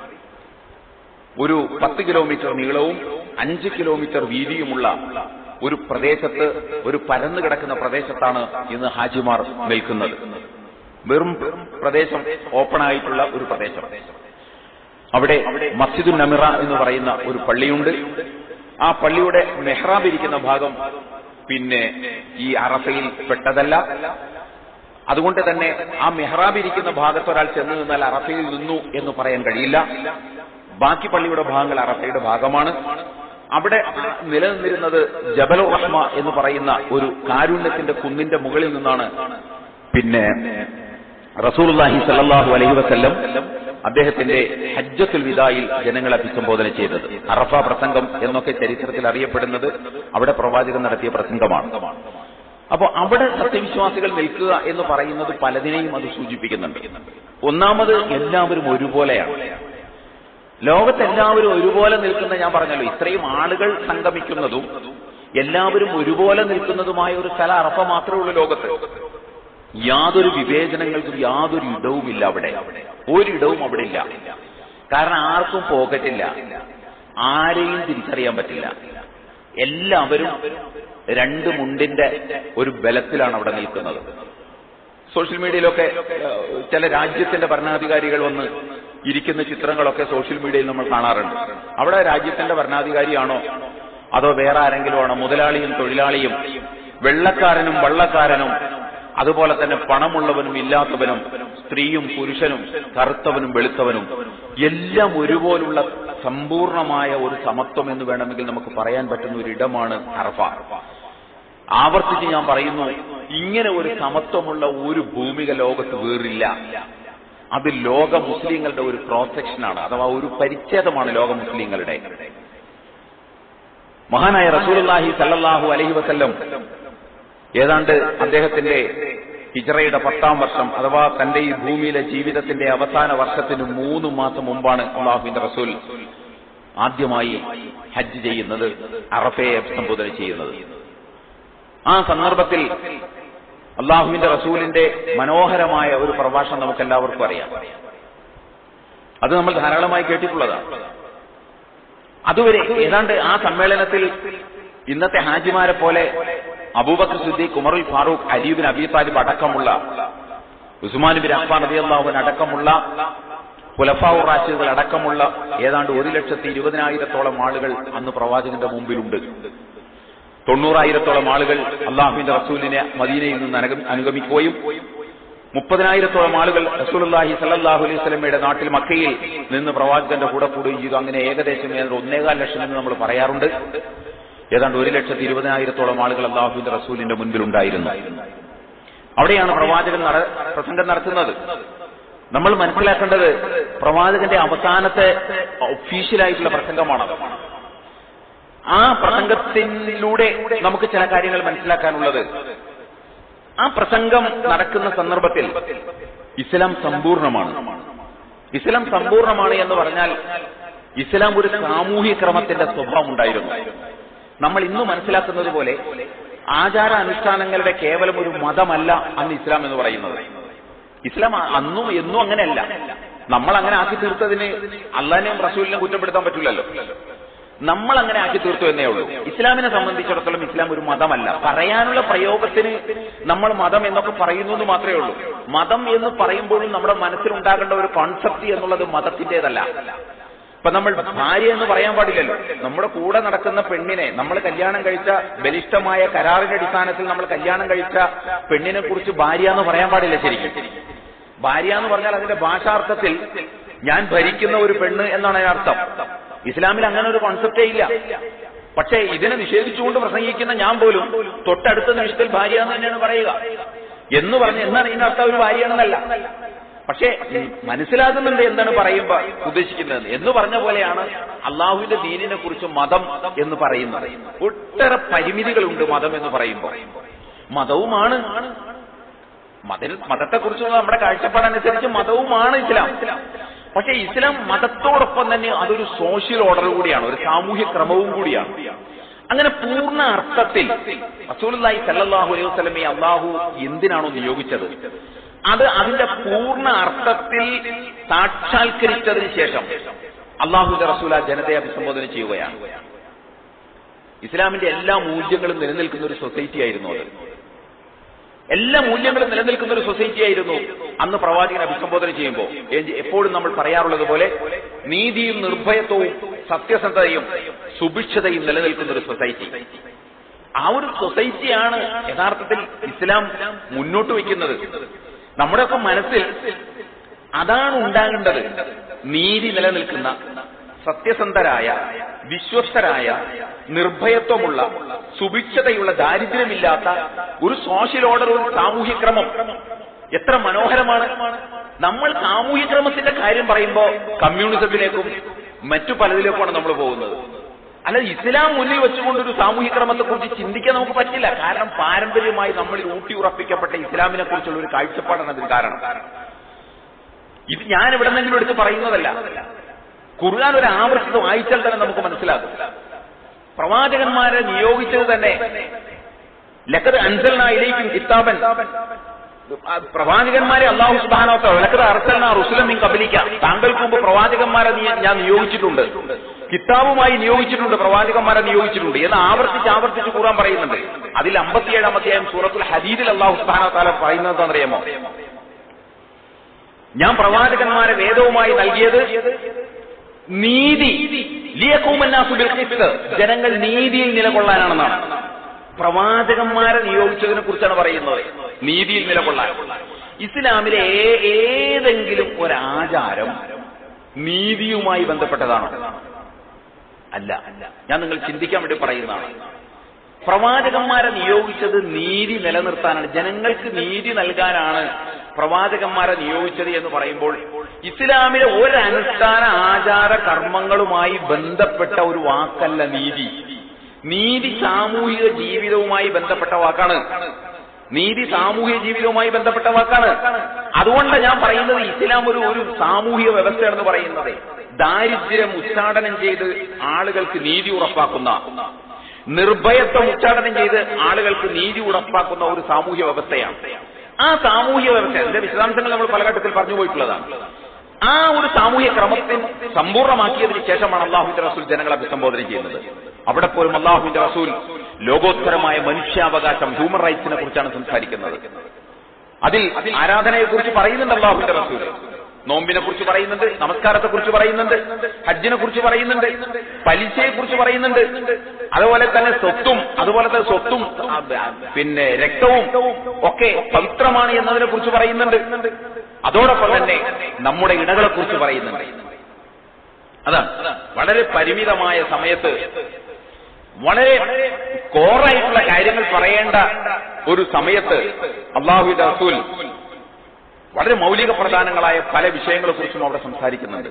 ഒരു പത്ത് കിലോമീറ്റർ നീളവും അഞ്ച് കിലോമീറ്റർ വീതിയുമുള്ള ഒരു പ്രദേശത്ത് ഒരു പരന്നു കിടക്കുന്ന പ്രദേശത്താണ് ഇന്ന് ഹാജിമാർ നിൽക്കുന്നത് വെറും പ്രദേശം ഓപ്പൺ ആയിട്ടുള്ള ഒരു പ്രദേശം അവിടെ മസ്ജിദുൽ നമിറ എന്ന് പറയുന്ന ഒരു പള്ളിയുണ്ട് ആ പള്ളിയുടെ മെഹ്റാബ് ഇരിക്കുന്ന ഭാഗം പിന്നെ ഈ അറഫയിൽ പെട്ടതല്ല അതുകൊണ്ട് തന്നെ ആ മെഹ്റാബ് ഇരിക്കുന്ന ഭാഗത്ത് ഒരാൾ ചെന്ന് നിന്നാൽ അറഫയിൽ നിന്നു എന്ന് പറയാൻ കഴിയില്ല ബാക്കി പള്ളിയുടെ ഭാഗങ്ങൾ അറഫയുടെ ഭാഗമാണ് അവിടെ നിലനിന്നിരുന്നത് ജബൽ റഹ്മ എന്ന് പറയുന്ന ഒരു കാരുണ്യത്തിന്റെ കുന്നിന്റെ മുകളിൽ നിന്നാണ് പിന്നെ റസൂലുള്ളാഹി സല്ലല്ലാഹു അലൈഹി വസല്ലം അദ്ദേഹത്തിന്റെ ഹജ്ജത്തുൽ വിദായിൽ ജനങ്ങളെ അഭിസംബോധന ചെയ്തത് അറഫ പ്രസംഗം എന്നൊക്കെ ചരിത്രത്തിൽ അറിയപ്പെടുന്നത് അവിടെ പ്രവാചകൻ നടത്തിയ പ്രസംഗമാണ് അപ്പോൾ അവിടെ സത്യവിശ്വാസികൾ നിൽക്കുക എന്ന് പറയുന്നത് പലതിനെയും അത് സൂചിപ്പിക്കുന്നുണ്ട് ഒന്നാമത് എല്ലാവരും ഒരുപോലെയാണ് ലോകത്തെല്ലാവരും ഒരുപോലെ നിൽക്കുന്ന ഞാൻ പറഞ്ഞല്ലോ ഇത്രയും ആളുകൾ സംഗമിക്കുന്നതും എല്ലാവരും ഒരുപോലെ നിൽക്കുന്നതുമായ ഒരു സ്ഥല അറഫ മാത്രമേ ഉള്ളൂ ലോകത്ത് യാതൊരു വിവേചനങ്ങൾക്കും യാതൊരു ഇടവുമില്ല അവിടെ ഒരിടവും അവിടെ ഇല്ല കാരണം ആർക്കും പോക്കറ്റില്ല ആരെയും തിരിച്ചറിയാൻ പറ്റില്ല എല്ലാവരും രണ്ട് മുണ്ടിന്റെ ഒരു ബലത്തിലാണ് അവിടെ നിൽക്കുന്നത് സോഷ്യൽ മീഡിയയിലൊക്കെ ഏഹ്, ചില രാജ്യത്തിന്റെ ഭരണാധികാരികൾ വന്ന് ഇരിക്കുന്ന ചിത്രങ്ങളൊക്കെ സോഷ്യൽ മീഡിയയിൽ നമ്മൾ കാണാറുണ്ട് അവിടെ രാജ്യത്തിന്റെ ഭരണാധികാരിയാണോ അതോ വേറെ ആരെങ്കിലും ആണോ മുതലാളിയും തൊഴിലാളിയും വെള്ളക്കാരനും വള്ളക്കാരനും അതുപോലെ തന്നെ പണമുള്ളവനും ഇല്ലാത്തവനും സ്ത്രീയും പുരുഷനും കറുത്തവനും വെളുത്തവനും എല്ലാം ഒരുപോലുള്ള സമ്പൂർണമായ ഒരു സമത്വം എന്ന് വേണമെങ്കിൽ നമുക്ക് പറയാൻ പറ്റുന്ന ഒരു ഇടമാണ് അറഫ ആവർത്തിച്ച് ഞാൻ പറയുന്നു ഇങ്ങനെ ഒരു സമത്വമുള്ള ഒരു ഭൂമിക ലോകത്ത് വേറില്ല അത് ലോക മുസ്ലിങ്ങളുടെ ഒരു ക്രോസ് സെക്ഷനാണ് അഥവാ ഒരു പരിച്ഛേദമാണ് ലോക മുസ്ലിങ്ങളുടെ മഹാനായ റസൂലുള്ളാഹി സല്ലല്ലാഹു അലൈഹി വസല്ലം ഏതാണ്ട് അദ്ദേഹത്തിന്റെ ഹിജറയുടെ പത്താം വർഷം അഥവാ തന്റെ ഈ ഭൂമിയിലെ ജീവിതത്തിന്റെ അവസാന വർഷത്തിന് മൂന്ന് മാസം മുമ്പാണ് അള്ളാഹുവിന്റെ റസൂൽ ആദ്യമായി ഹജ്ജ് ചെയ്യുന്നത് അറഫയെ അഭിസംബോധന ചെയ്യുന്നത് ആ സന്ദർഭത്തിൽ അള്ളാഹുവിന്റെ റസൂലിന്റെ മനോഹരമായ ഒരു പ്രഭാഷണം നമുക്ക് എല്ലാവർക്കും അറിയാം അത് നമ്മൾ ധാരാളമായി കേട്ടിട്ടുള്ളതാണ് അതുവരെ ഏതാണ്ട് ആ സമ്മേളനത്തിൽ ഇന്നത്തെ ഹാജിമാരെ പോലെ അബൂബക്കർ സിദ്ദീഖ് ഉമറുൽ ഫാറൂഖ് അലീബിൻ അബി താലിബ് അടക്കമുള്ള ഉസ്മാൻ ബിൻ അഫ്ഫാൻ റളിയല്ലാഹുവിൻ അടക്കമുള്ള ഖുലഫാഉർ റാഷിദുകൾ അടക്കമുള്ള ഏതാണ്ട് ഒരു ലക്ഷത്തി ഇരുപതിനായിരത്തോളം ആളുകൾ അന്ന് പ്രവാചകന്റെ മുമ്പിലുണ്ട് തൊണ്ണൂറായിരത്തോളം ആളുകൾ അള്ളാഹുവിന്റെ റസൂലിനെ മദീനയിൽ നിന്ന് അനുഗ- അനുഗമിക്കുകയും മുപ്പതിനായിരത്തോളം ആളുകൾ റസൂലുള്ളാഹി സല്ലല്ലാഹു അലൈഹി സ്വലമയുടെ നാട്ടിൽ മക്കയിൽ നിന്ന് പ്രവാചകന്റെ കൂടെ കൂടുകയും ചെയ്തു അങ്ങനെ ഏകദേശം ഏതാണ്ട് ഒന്നേകാൽ ലക്ഷം എന്ന് നമ്മൾ പറയാറുണ്ട് ഏതാണ്ട് ഒരു ലക്ഷത്തി ഇരുപതിനായിരത്തോളം ആളുകൾ അള്ളാഹുവിന്റെ റസൂലിന്റെ മുൻപിലുണ്ടായിരുന്നു അവിടെയാണ് പ്രവാചകൻ നട പ്രസംഗം നടത്തുന്നത് നമ്മൾ മനസ്സിലാക്കേണ്ടത് പ്രവാചകന്റെ അവസാനത്തെ ഒഫീഷ്യലായിട്ടുള്ള പ്രസംഗമാണ് ആ പ്രസംഗത്തിലൂടെ നമുക്ക് ചില കാര്യങ്ങൾ മനസ്സിലാക്കാനുള്ളത് ആ പ്രസംഗം നടക്കുന്ന സന്ദർഭത്തിൽ ഇസ്ലാം സമ്പൂർണമാണ് ഇസ്ലാം സമ്പൂർണമാണ് എന്ന് പറഞ്ഞാൽ ഇസ്ലാം ഒരു സാമൂഹ്യ ക്രമത്തിന്റെ സ്വഭാവം ഉണ്ടായിരുന്നു നമ്മൾ ഇന്ന് മനസ്സിലാക്കുന്നത് പോലെ ആചാര അനുഷ്ഠാനങ്ങളുടെ കേവലം ഒരു മതമല്ല അന്ന് ഇസ്ലാം എന്ന് പറയുന്നത് ഇസ്ലാം അ- അന്നും എന്നും അങ്ങനെയല്ല നമ്മൾ അങ്ങനെ ആക്കി തീർത്തതിന് അള്ളാഹിനെയും റസൂലിനെയും കുറ്റപ്പെടുത്താൻ പറ്റില്ലല്ലോ നമ്മൾ അങ്ങനെ ആക്കി തീർത്തു എന്നേ ഉള്ളൂ ഇസ്ലാമിനെ സംബന്ധിച്ചിടത്തോളം ഇസ്ലാം ഒരു മതമല്ല പറയാനുള്ള പ്രയോഗത്തിന് നമ്മൾ മതം എന്നൊക്കെ പറയുന്നു എന്ന് മാത്രമേ ഉള്ളൂ മതം എന്ന് പറയുമ്പോഴും നമ്മുടെ മനസ്സിലുണ്ടാകേണ്ട ഒരു കോൺസെപ്റ്റ് എന്നുള്ളത് മതത്തിന്റേതല്ല ഇപ്പൊ നമ്മൾ ഭാര്യ എന്ന് പറയാൻ പാടില്ലല്ലോ നമ്മുടെ കൂടെ നടക്കുന്ന പെണ്ണിനെ നമ്മൾ കല്യാണം കഴിച്ച ബലിഷ്ഠമായ കരാറിന്റെ അടിസ്ഥാനത്തിൽ നമ്മൾ കല്യാണം കഴിച്ച പെണ്ണിനെ കുറിച്ച് ഭാര്യ എന്ന് പറയാൻ പാടില്ല ശരിക്കും ഭാര്യ എന്ന് പറഞ്ഞാൽ അതിന്റെ ഭാഷാർത്ഥത്തിൽ ഞാൻ ഭരിക്കുന്ന ഒരു പെണ്ണ് എന്നാണ് അതിനർത്ഥം ഇസ്ലാമിൽ അങ്ങനെ ഒരു കോൺസെപ്റ്റേ ഇല്ല പക്ഷേ ഇതിനെ നിഷേധിച്ചുകൊണ്ട് പ്രസംഗിക്കുന്ന ഞാൻ പോലും തൊട്ടടുത്ത നിമിഷത്തിൽ ഭാര്യ എന്ന് തന്നെയാണ് പറയുക എന്ന് പറഞ്ഞ് എന്നാണ് ഇതിന്റെ അർത്ഥം ഒരു ഭാര്യയാണെന്നല്ല പക്ഷേ മനസ്സിലാകുന്നുണ്ട് എന്താണ് പറയുമ്പോ ഉദ്ദേശിക്കുന്നത് എന്ന് പറഞ്ഞ പോലെയാണ് അള്ളാഹുവിന്റെ ദീനിനെ കുറിച്ച് മതം എന്ന് പറയുന്നത് ഒട്ടേറെ പരിമിതികളുണ്ട് മതം എന്ന് പറയുമ്പോൾ മതവുമാണ് മത മതത്തെക്കുറിച്ചുള്ള നമ്മുടെ കാഴ്ചപ്പാടനുസരിച്ച് മതവുമാണ് ഇസ്ലാം പക്ഷെ ഇസ്ലാം മതത്തോടൊപ്പം തന്നെ അതൊരു സോഷ്യൽ ഓർഡർ കൂടിയാണ് ഒരു സാമൂഹ്യ ക്രമവും കൂടിയാണ് അങ്ങനെ പൂർണ്ണ അർത്ഥത്തിൽ റസൂലുള്ളാഹി സല്ലല്ലാഹു അലൈഹി വസല്ലമയെ അള്ളാഹു എന്തിനാണോ നിയോഗിച്ചത് അത് അതിന്റെ പൂർണ്ണ അർത്ഥത്തിൽ സാക്ഷാത്കരിച്ചതിന് ശേഷം അള്ളാഹുന്റെ റസൂല ജനതയെ അഭിസംബോധന ചെയ്യുകയാണ് ഇസ്ലാമിന്റെ എല്ലാ മൂല്യങ്ങളും നിലനിൽക്കുന്ന ഒരു സൊസൈറ്റി ആയിരുന്നു അത് എല്ലാ മൂല്യങ്ങളും നിലനിൽക്കുന്ന ഒരു സൊസൈറ്റി ആയിരുന്നു അന്ന് പ്രവാചകൻ അഭിസംബോധന ചെയ്യുമ്പോൾ എപ്പോഴും നമ്മൾ പറയാറുള്ളത് പോലെ നീതിയും നിർഭയത്വവും സത്യസന്ധതയും സുഭിക്ഷതയും നിലനിൽക്കുന്ന ഒരു സൊസൈറ്റി ആ ഒരു സൊസൈറ്റിയാണ് യഥാർത്ഥത്തിൽ ഇസ്ലാം മുന്നോട്ട് വയ്ക്കുന്നത് നമ്മുടെയൊക്കെ മനസ്സിൽ അതാണ് ഉണ്ടാകേണ്ടത് നീതി നിലനിൽക്കുന്ന സത്യസന്ധരായ വിശ്വസ്തരായ നിർഭയത്വമുള്ള സുഭിക്ഷതയുള്ള ദാരിദ്ര്യമില്ലാത്ത ഒരു സോഷ്യൽ ഓർഡർ ഒരു സാമൂഹ്യ ക്രമം എത്ര മനോഹരമാണ് നമ്മൾ സാമൂഹ്യ ക്രമത്തിന്റെ കാര്യം പറയുമ്പോൾ കമ്മ്യൂണിസത്തിലേക്കും മറ്റു പലതിലേക്കുമാണ് നമ്മൾ പോകുന്നത് അല്ല ഇസ്ലാം മുന്നിൽ വെച്ചുകൊണ്ട് ഒരു സാമൂഹ്യ ക്രമത്തെക്കുറിച്ച് ചിന്തിക്കാൻ നമുക്ക് പറ്റില്ല കാരണം പാരമ്പര്യമായി നമ്മളിൽ ഊട്ടി ഉറപ്പിക്കപ്പെട്ട ഇസ്ലാമിനെ കുറിച്ചുള്ള ഒരു കാഴ്ചപ്പാടാണ് അതിന് കാരണം ഇത് ഞാൻ എവിടെ നിന്നെങ്കിലും എടുത്ത് പറയുന്നതല്ല ഖുർആൻ ഒരു ആവർത്തിച്ച് വായിച്ചാൽ തന്നെ നമുക്ക് മനസ്സിലാകും പ്രവാചകന്മാരെ നിയോഗിച്ചത് തന്നെ ലക്കത് അൻസലിനായിലേക്കും കിതാബൻ പ്രവാചകന്മാരെ അള്ളാഹു സുബാനോത്തോ ലക്കത് അർസലിന റുസുലം നീ കബലിക്കാം താങ്കൾക്ക് മുമ്പ് പ്രവാചകന്മാരെ ഞാൻ നിയോഗിച്ചിട്ടുണ്ട് കിതാബുമായി നിയോഗിച്ചിട്ടുണ്ട് പ്രവാചകന്മാരെ നിയോഗിച്ചിട്ടുണ്ട് എന്ന് ആവർത്തിച്ച് ആവർത്തിച്ച് കൂറാൻ പറയുന്നുണ്ട് അതിൽ അമ്പത്തിയേഴാം അധ്യായം സൂറത്തുൽ ഹദീദിൽ അള്ളാഹു സുബാനോ താല പറയുന്നത് എന്താണെന്നറിയാമോ ഞാൻ പ്രവാചകന്മാരെ വേദവുമായി നൽകിയത് നീതി ലിയക്കൂമന്നാസുബിൽ ജനങ്ങൾ നീതിയിൽ നിലകൊള്ളാനാണെന്നാണ് പ്രവാചകന്മാരെ നിയോഗിച്ചതിനെ കുറിച്ചാണ് പറയുന്നത് നീതിയിൽ നിലകൊള്ളാൻ ഇസ്ലാമിലെ ഏതെങ്കിലും ഒരാചാരം നീതിയുമായി ബന്ധപ്പെട്ടതാണോ അല്ല ഞാൻ നിങ്ങൾ ചിന്തിക്കാൻ വേണ്ടി പറയുന്നതാണ് പ്രവാചകന്മാരെ നിയോഗിച്ചത് നീതി നിലനിർത്താനാണ് ജനങ്ങൾക്ക് നീതി നൽകാനാണ് പ്രവാചകന്മാരെ നിയോഗിച്ചത് എന്ന് പറയുമ്പോൾ ഇസ്ലാമിലെ ഒരു അനുഷ്ഠാന ആചാര കർമ്മങ്ങളുമായി ബന്ധപ്പെട്ട ഒരു വാക്കല്ല നീതി നീതി സാമൂഹിക ജീവിതവുമായി ബന്ധപ്പെട്ട വാക്കാണ് നീതി സാമൂഹിക ജീവിതവുമായി ബന്ധപ്പെട്ട വാക്കാണ് അതുകൊണ്ട് ഞാൻ പറയുന്നത് ഇസ്ലാം ഒരു ഒരു സാമൂഹിക വ്യവസ്ഥയാണെന്ന് പറയുന്നത് ദാരിദ്ര്യം ഉച്ചാടനം ചെയ്ത് ആളുകൾക്ക് നീതി ഉറപ്പാക്കുന്ന നിർഭയത്വം ഉച്ചാടനം ചെയ്ത് ആളുകൾക്ക് നീതി ഉറപ്പാക്കുന്ന ഒരു സാമൂഹ്യ വ്യവസ്ഥയാണ് ആ സാമൂഹ്യ വ്യവസ്ഥ അതിന്റെ വിശദാംശങ്ങൾ നമ്മൾ പല ഘട്ടത്തിൽ പറഞ്ഞു പോയിട്ടുള്ളതാണ് ആ ഒരു സാമൂഹ്യ ക്രമത്തെ സമ്പൂർണ്ണമാക്കിയതിനു ശേഷമാണ് അള്ളാഹുവിന്റെ റസൂൽ ജനങ്ങളെ അഭിസംബോധന ചെയ്യുന്നത് അവിടെ പോലും അള്ളാഹുവിന്റെ റസൂൽ ലോകോത്തരമായ മനുഷ്യാവകാശം ഹ്യൂമൻ റൈറ്റ്സിനെ കുറിച്ചാണ് സംസാരിക്കുന്നത് അതിൽ ആരാധനയെ കുറിച്ച് പറയുന്നുണ്ട് അള്ളാഹുവിന്റെ റസൂൽ നോമ്പിനെ കുറിച്ച് പറയുന്നുണ്ട് നമസ്കാരത്തെ കുറിച്ച് പറയുന്നുണ്ട് ഹജ്ജിനെ കുറിച്ച് പറയുന്നുണ്ട് പലിശയെ കുറിച്ച് പറയുന്നുണ്ട് അതുപോലെ തന്നെ സ്വത്തും അതുപോലെ തന്നെ സ്വത്തും പിന്നെ രക്തവും ഒക്കെ പവിത്രമാണ് എന്നതിനെ കുറിച്ച് പറയുന്നുണ്ട് അതോടൊപ്പം തന്നെ നമ്മുടെ ഇണകളെ കുറിച്ച് പറയുന്നുണ്ട് അതാണ് വളരെ പരിമിതമായ സമയത്ത് വളരെ കോറായിട്ടുള്ള കാര്യങ്ങൾ പറയേണ്ട ഒരു സമയത്ത് അള്ളാഹുവിന്റെ റസൂൽ വളരെ മൗലിക പ്രധാനങ്ങളായ പല വിഷയങ്ങളെ കുറിച്ചും അവിടെ സംസാരിക്കുന്നുണ്ട്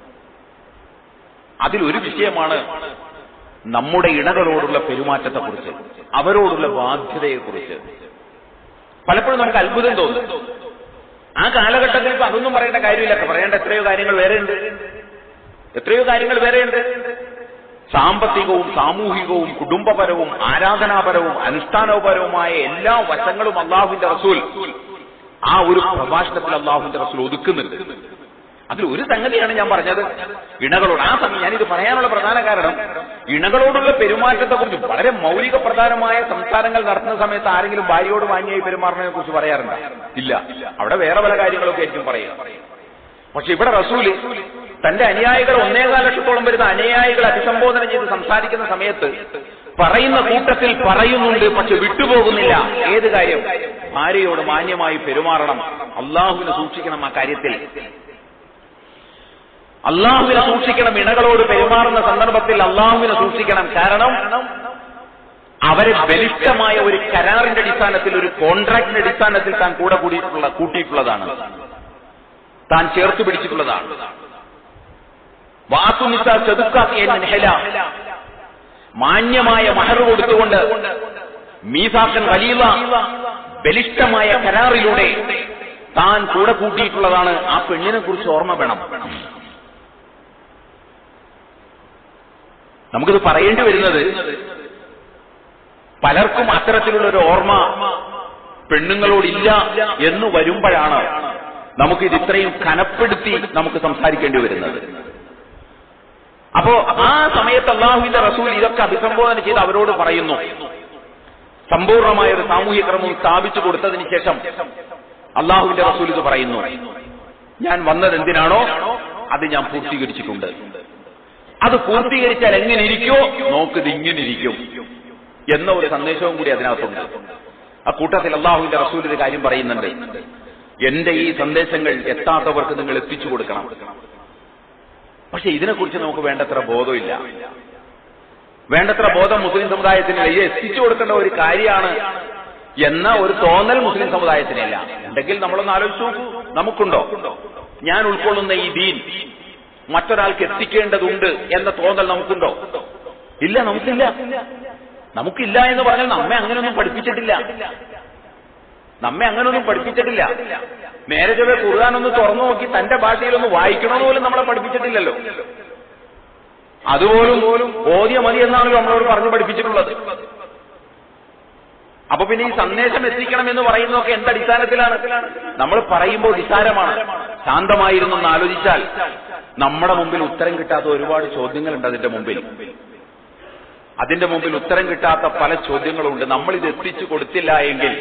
അതിലൊരു വിഷയമാണ് നമ്മുടെ ഇണകളോടുള്ള പെരുമാറ്റത്തെക്കുറിച്ച് അവരോടുള്ള ബാധ്യതയെക്കുറിച്ച് പലപ്പോഴും നമുക്ക് അത്ഭുതം തോന്നും ആ കാലഘട്ടത്തിൽ ഇപ്പൊ അതൊന്നും പറയേണ്ട കാര്യമില്ല പറയേണ്ട എത്രയോ കാര്യങ്ങൾ വേറെയുണ്ട് എത്രയോ കാര്യങ്ങൾ വേറെയുണ്ട് സാമ്പത്തികവും സാമൂഹികവും കുടുംബപരവും ആരാധനാപരവും അനുഷ്ഠാനപരവുമായ എല്ലാ വശങ്ങളും അള്ളാഹുവിന്റെ റസൂൽ ആ ഒരു പ്രഭാഷണത്തിൽ അള്ളാഹുവിന്റെ റസൂൽ ഒതുക്കുന്നുണ്ട് അതിൽ ഒരു സംഗതിയാണ് ഞാൻ പറഞ്ഞത് ഇണകളോട് ആ സമയം ഞാനിത് പറയാനുള്ള പ്രധാന കാരണം ഇണകളോടുള്ള പെരുമാറ്റത്തെ കുറിച്ച് വളരെ മൗലിക പ്രധാനമായ സംസാരങ്ങൾ നടത്തുന്ന സമയത്ത് ആരെങ്കിലും ഭാര്യയോട് മാന്യമായി പെരുമാറുന്നതിനെ കുറിച്ച് പറയാറുണ്ട് ഇല്ല അവിടെ വേറെ പല കാര്യങ്ങളൊക്കെ ആയിരിക്കും പറയുക പക്ഷെ ഇവിടെ റസൂല് തന്റെ അനുയായികൾ ഒന്നേകാൽ ലക്ഷത്തോളം വരുന്ന അനുയായികൾ അഭിസംബോധന ചെയ്ത് സംസാരിക്കുന്ന സമയത്ത് പറയുന്ന കൂട്ടത്തിൽ പറയുന്നുണ്ട് പക്ഷെ വിട്ടുപോകുന്നില്ല ഏത് കാര്യം ഭാര്യയോട് മാന്യമായി പെരുമാറണം അള്ളാഹുവിനെ സൂക്ഷിക്കണം ആ കാര്യത്തിൽ അള്ളാഹുവിനെ സൂക്ഷിക്കണം ഇണകളോട് പെരുമാറുന്ന സന്ദർഭത്തിൽ അള്ളാഹുവിനെ സൂക്ഷിക്കണം കാരണം അവരെ ബലിഷ്ഠമായ ഒരു കരാറിന്റെ അടിസ്ഥാനത്തിൽ ഒരു കോൺട്രാക്ടിന്റെ അടിസ്ഥാനത്തിൽ താൻ കൂടെ കൂടിയിട്ടുള്ള കൂട്ടിയിട്ടുള്ളതാണ് താൻ ചേർത്ത് പിടിച്ചിട്ടുള്ളതാണ് വാസുനിസ ചെതുക്കാക്കിയ നെഹല മാന്യമായ മഹർ കൊടുത്തുകൊണ്ട് മീസാക്കൻ ഖലീല ബലിഷ്ഠമായ കരാറിലൂടെ താൻ കൂടെ കൂട്ടിയിട്ടുള്ളതാണ് ആ പെണ്ണിനെ കുറിച്ച് ഓർമ്മ വേണം നമുക്കിത് പറയേണ്ടി വരുന്നത് പലർക്കും അത്തരത്തിലുള്ള ഒരു ഓർമ്മ പെണ്ണുങ്ങളോടില്ല എന്ന് വരുമ്പോഴാണ് നമുക്കിത് ഇത്രയും കനപ്പെടുത്തി നമുക്ക് സംസാരിക്കേണ്ടി വരുന്നത് അപ്പോ ആ സമയത്ത് അള്ളാഹുവിന്റെ റസൂൽ ഇതൊക്കെ അഭിസംബോധന ചെയ്ത് അവരോട് പറയുന്നു സമ്പൂർണമായ ഒരു സാമൂഹ്യ ക്രമം സ്ഥാപിച്ചു കൊടുത്തതിന് ശേഷം അള്ളാഹുവിന്റെ റസൂൽ ഇത് പറയുന്നു ഞാൻ വന്നത് എന്തിനാണോ അത് ഞാൻ പൂർത്തീകരിച്ചിട്ടുണ്ട് അത് പൂർത്തീകരിച്ചാൽ എങ്ങനെ ഇരിക്കോ നോക്കിത് ഇങ്ങനെ ഇരിക്കും എന്ന ഒരു സന്ദേശവും കൂടി അതിനകത്തുണ്ട് ആ കൂട്ടത്തിൽ അള്ളാഹുവിന്റെ റസൂൽ ഒരു കാര്യം പറയുന്നുണ്ട് എന്റെ ഈ സന്ദേശങ്ങൾ എത്താത്തവർക്ക് നിങ്ങൾ എത്തിച്ചു കൊടുക്കണം പക്ഷെ ഇതിനെക്കുറിച്ച് നമുക്ക് വേണ്ടത്ര ബോധമില്ല വേണ്ടത്ര ബോധം മുസ്ലിം സമുദായത്തിന് ഇത് എത്തിച്ചു കൊടുക്കേണ്ട ഒരു കാര്യമാണ് എന്ന ഒരു തോന്നൽ മുസ്ലിം സമുദായത്തിനില്ല ഉണ്ടെങ്കിൽ നമ്മളൊന്ന് ആലോചിച്ച് നോക്കൂ നമുക്കുണ്ടോ ഞാൻ ഉൾക്കൊള്ളുന്ന ഈ ദീൻ മറ്റൊരാൾക്ക് എത്തിക്കേണ്ടതുണ്ട് എന്ന തോന്നൽ നമുക്കുണ്ടോ ഇല്ല നമുക്കില്ല നമുക്കില്ല എന്ന് പറഞ്ഞാൽ നമ്മെ അങ്ങനെയൊന്നും പഠിപ്പിച്ചിട്ടില്ല നമ്മെ അങ്ങനെയൊന്നും പഠിപ്പിച്ചിട്ടില്ല നേരെ ചൊവ്വെ ഖുർആാനൊന്ന് തുറന്നു നോക്കി തന്റെ ഭാഷയിലൊന്ന് വായിക്കണമെന്ന് പോലും നമ്മളെ പഠിപ്പിച്ചിട്ടില്ലല്ലോ അതുപോലും പോലും ഓദ്യ മതി എന്നാണല്ലോ നമ്മളോട് പറഞ്ഞു പഠിപ്പിച്ചിട്ടുള്ളത് അപ്പൊ പിന്നെ ഈ സന്ദേശം എത്തിക്കണം എന്ന് പറയുന്നതൊക്കെ എന്ത് അടിസ്ഥാനത്തിലാണ് നമ്മൾ പറയുമ്പോൾ നിസാരമാണ് ശാന്തമായിരുന്നു എന്ന് ആലോചിച്ചാൽ നമ്മുടെ മുമ്പിൽ ഉത്തരം കിട്ടാത്ത ഒരുപാട് ചോദ്യങ്ങളുണ്ട് അതിന്റെ മുമ്പിൽ അതിന്റെ മുമ്പിൽ ഉത്തരം കിട്ടാത്ത പല ചോദ്യങ്ങളുണ്ട് നമ്മൾ ഇത് എത്തിച്ചു കൊടുത്തില്ല എങ്കിൽ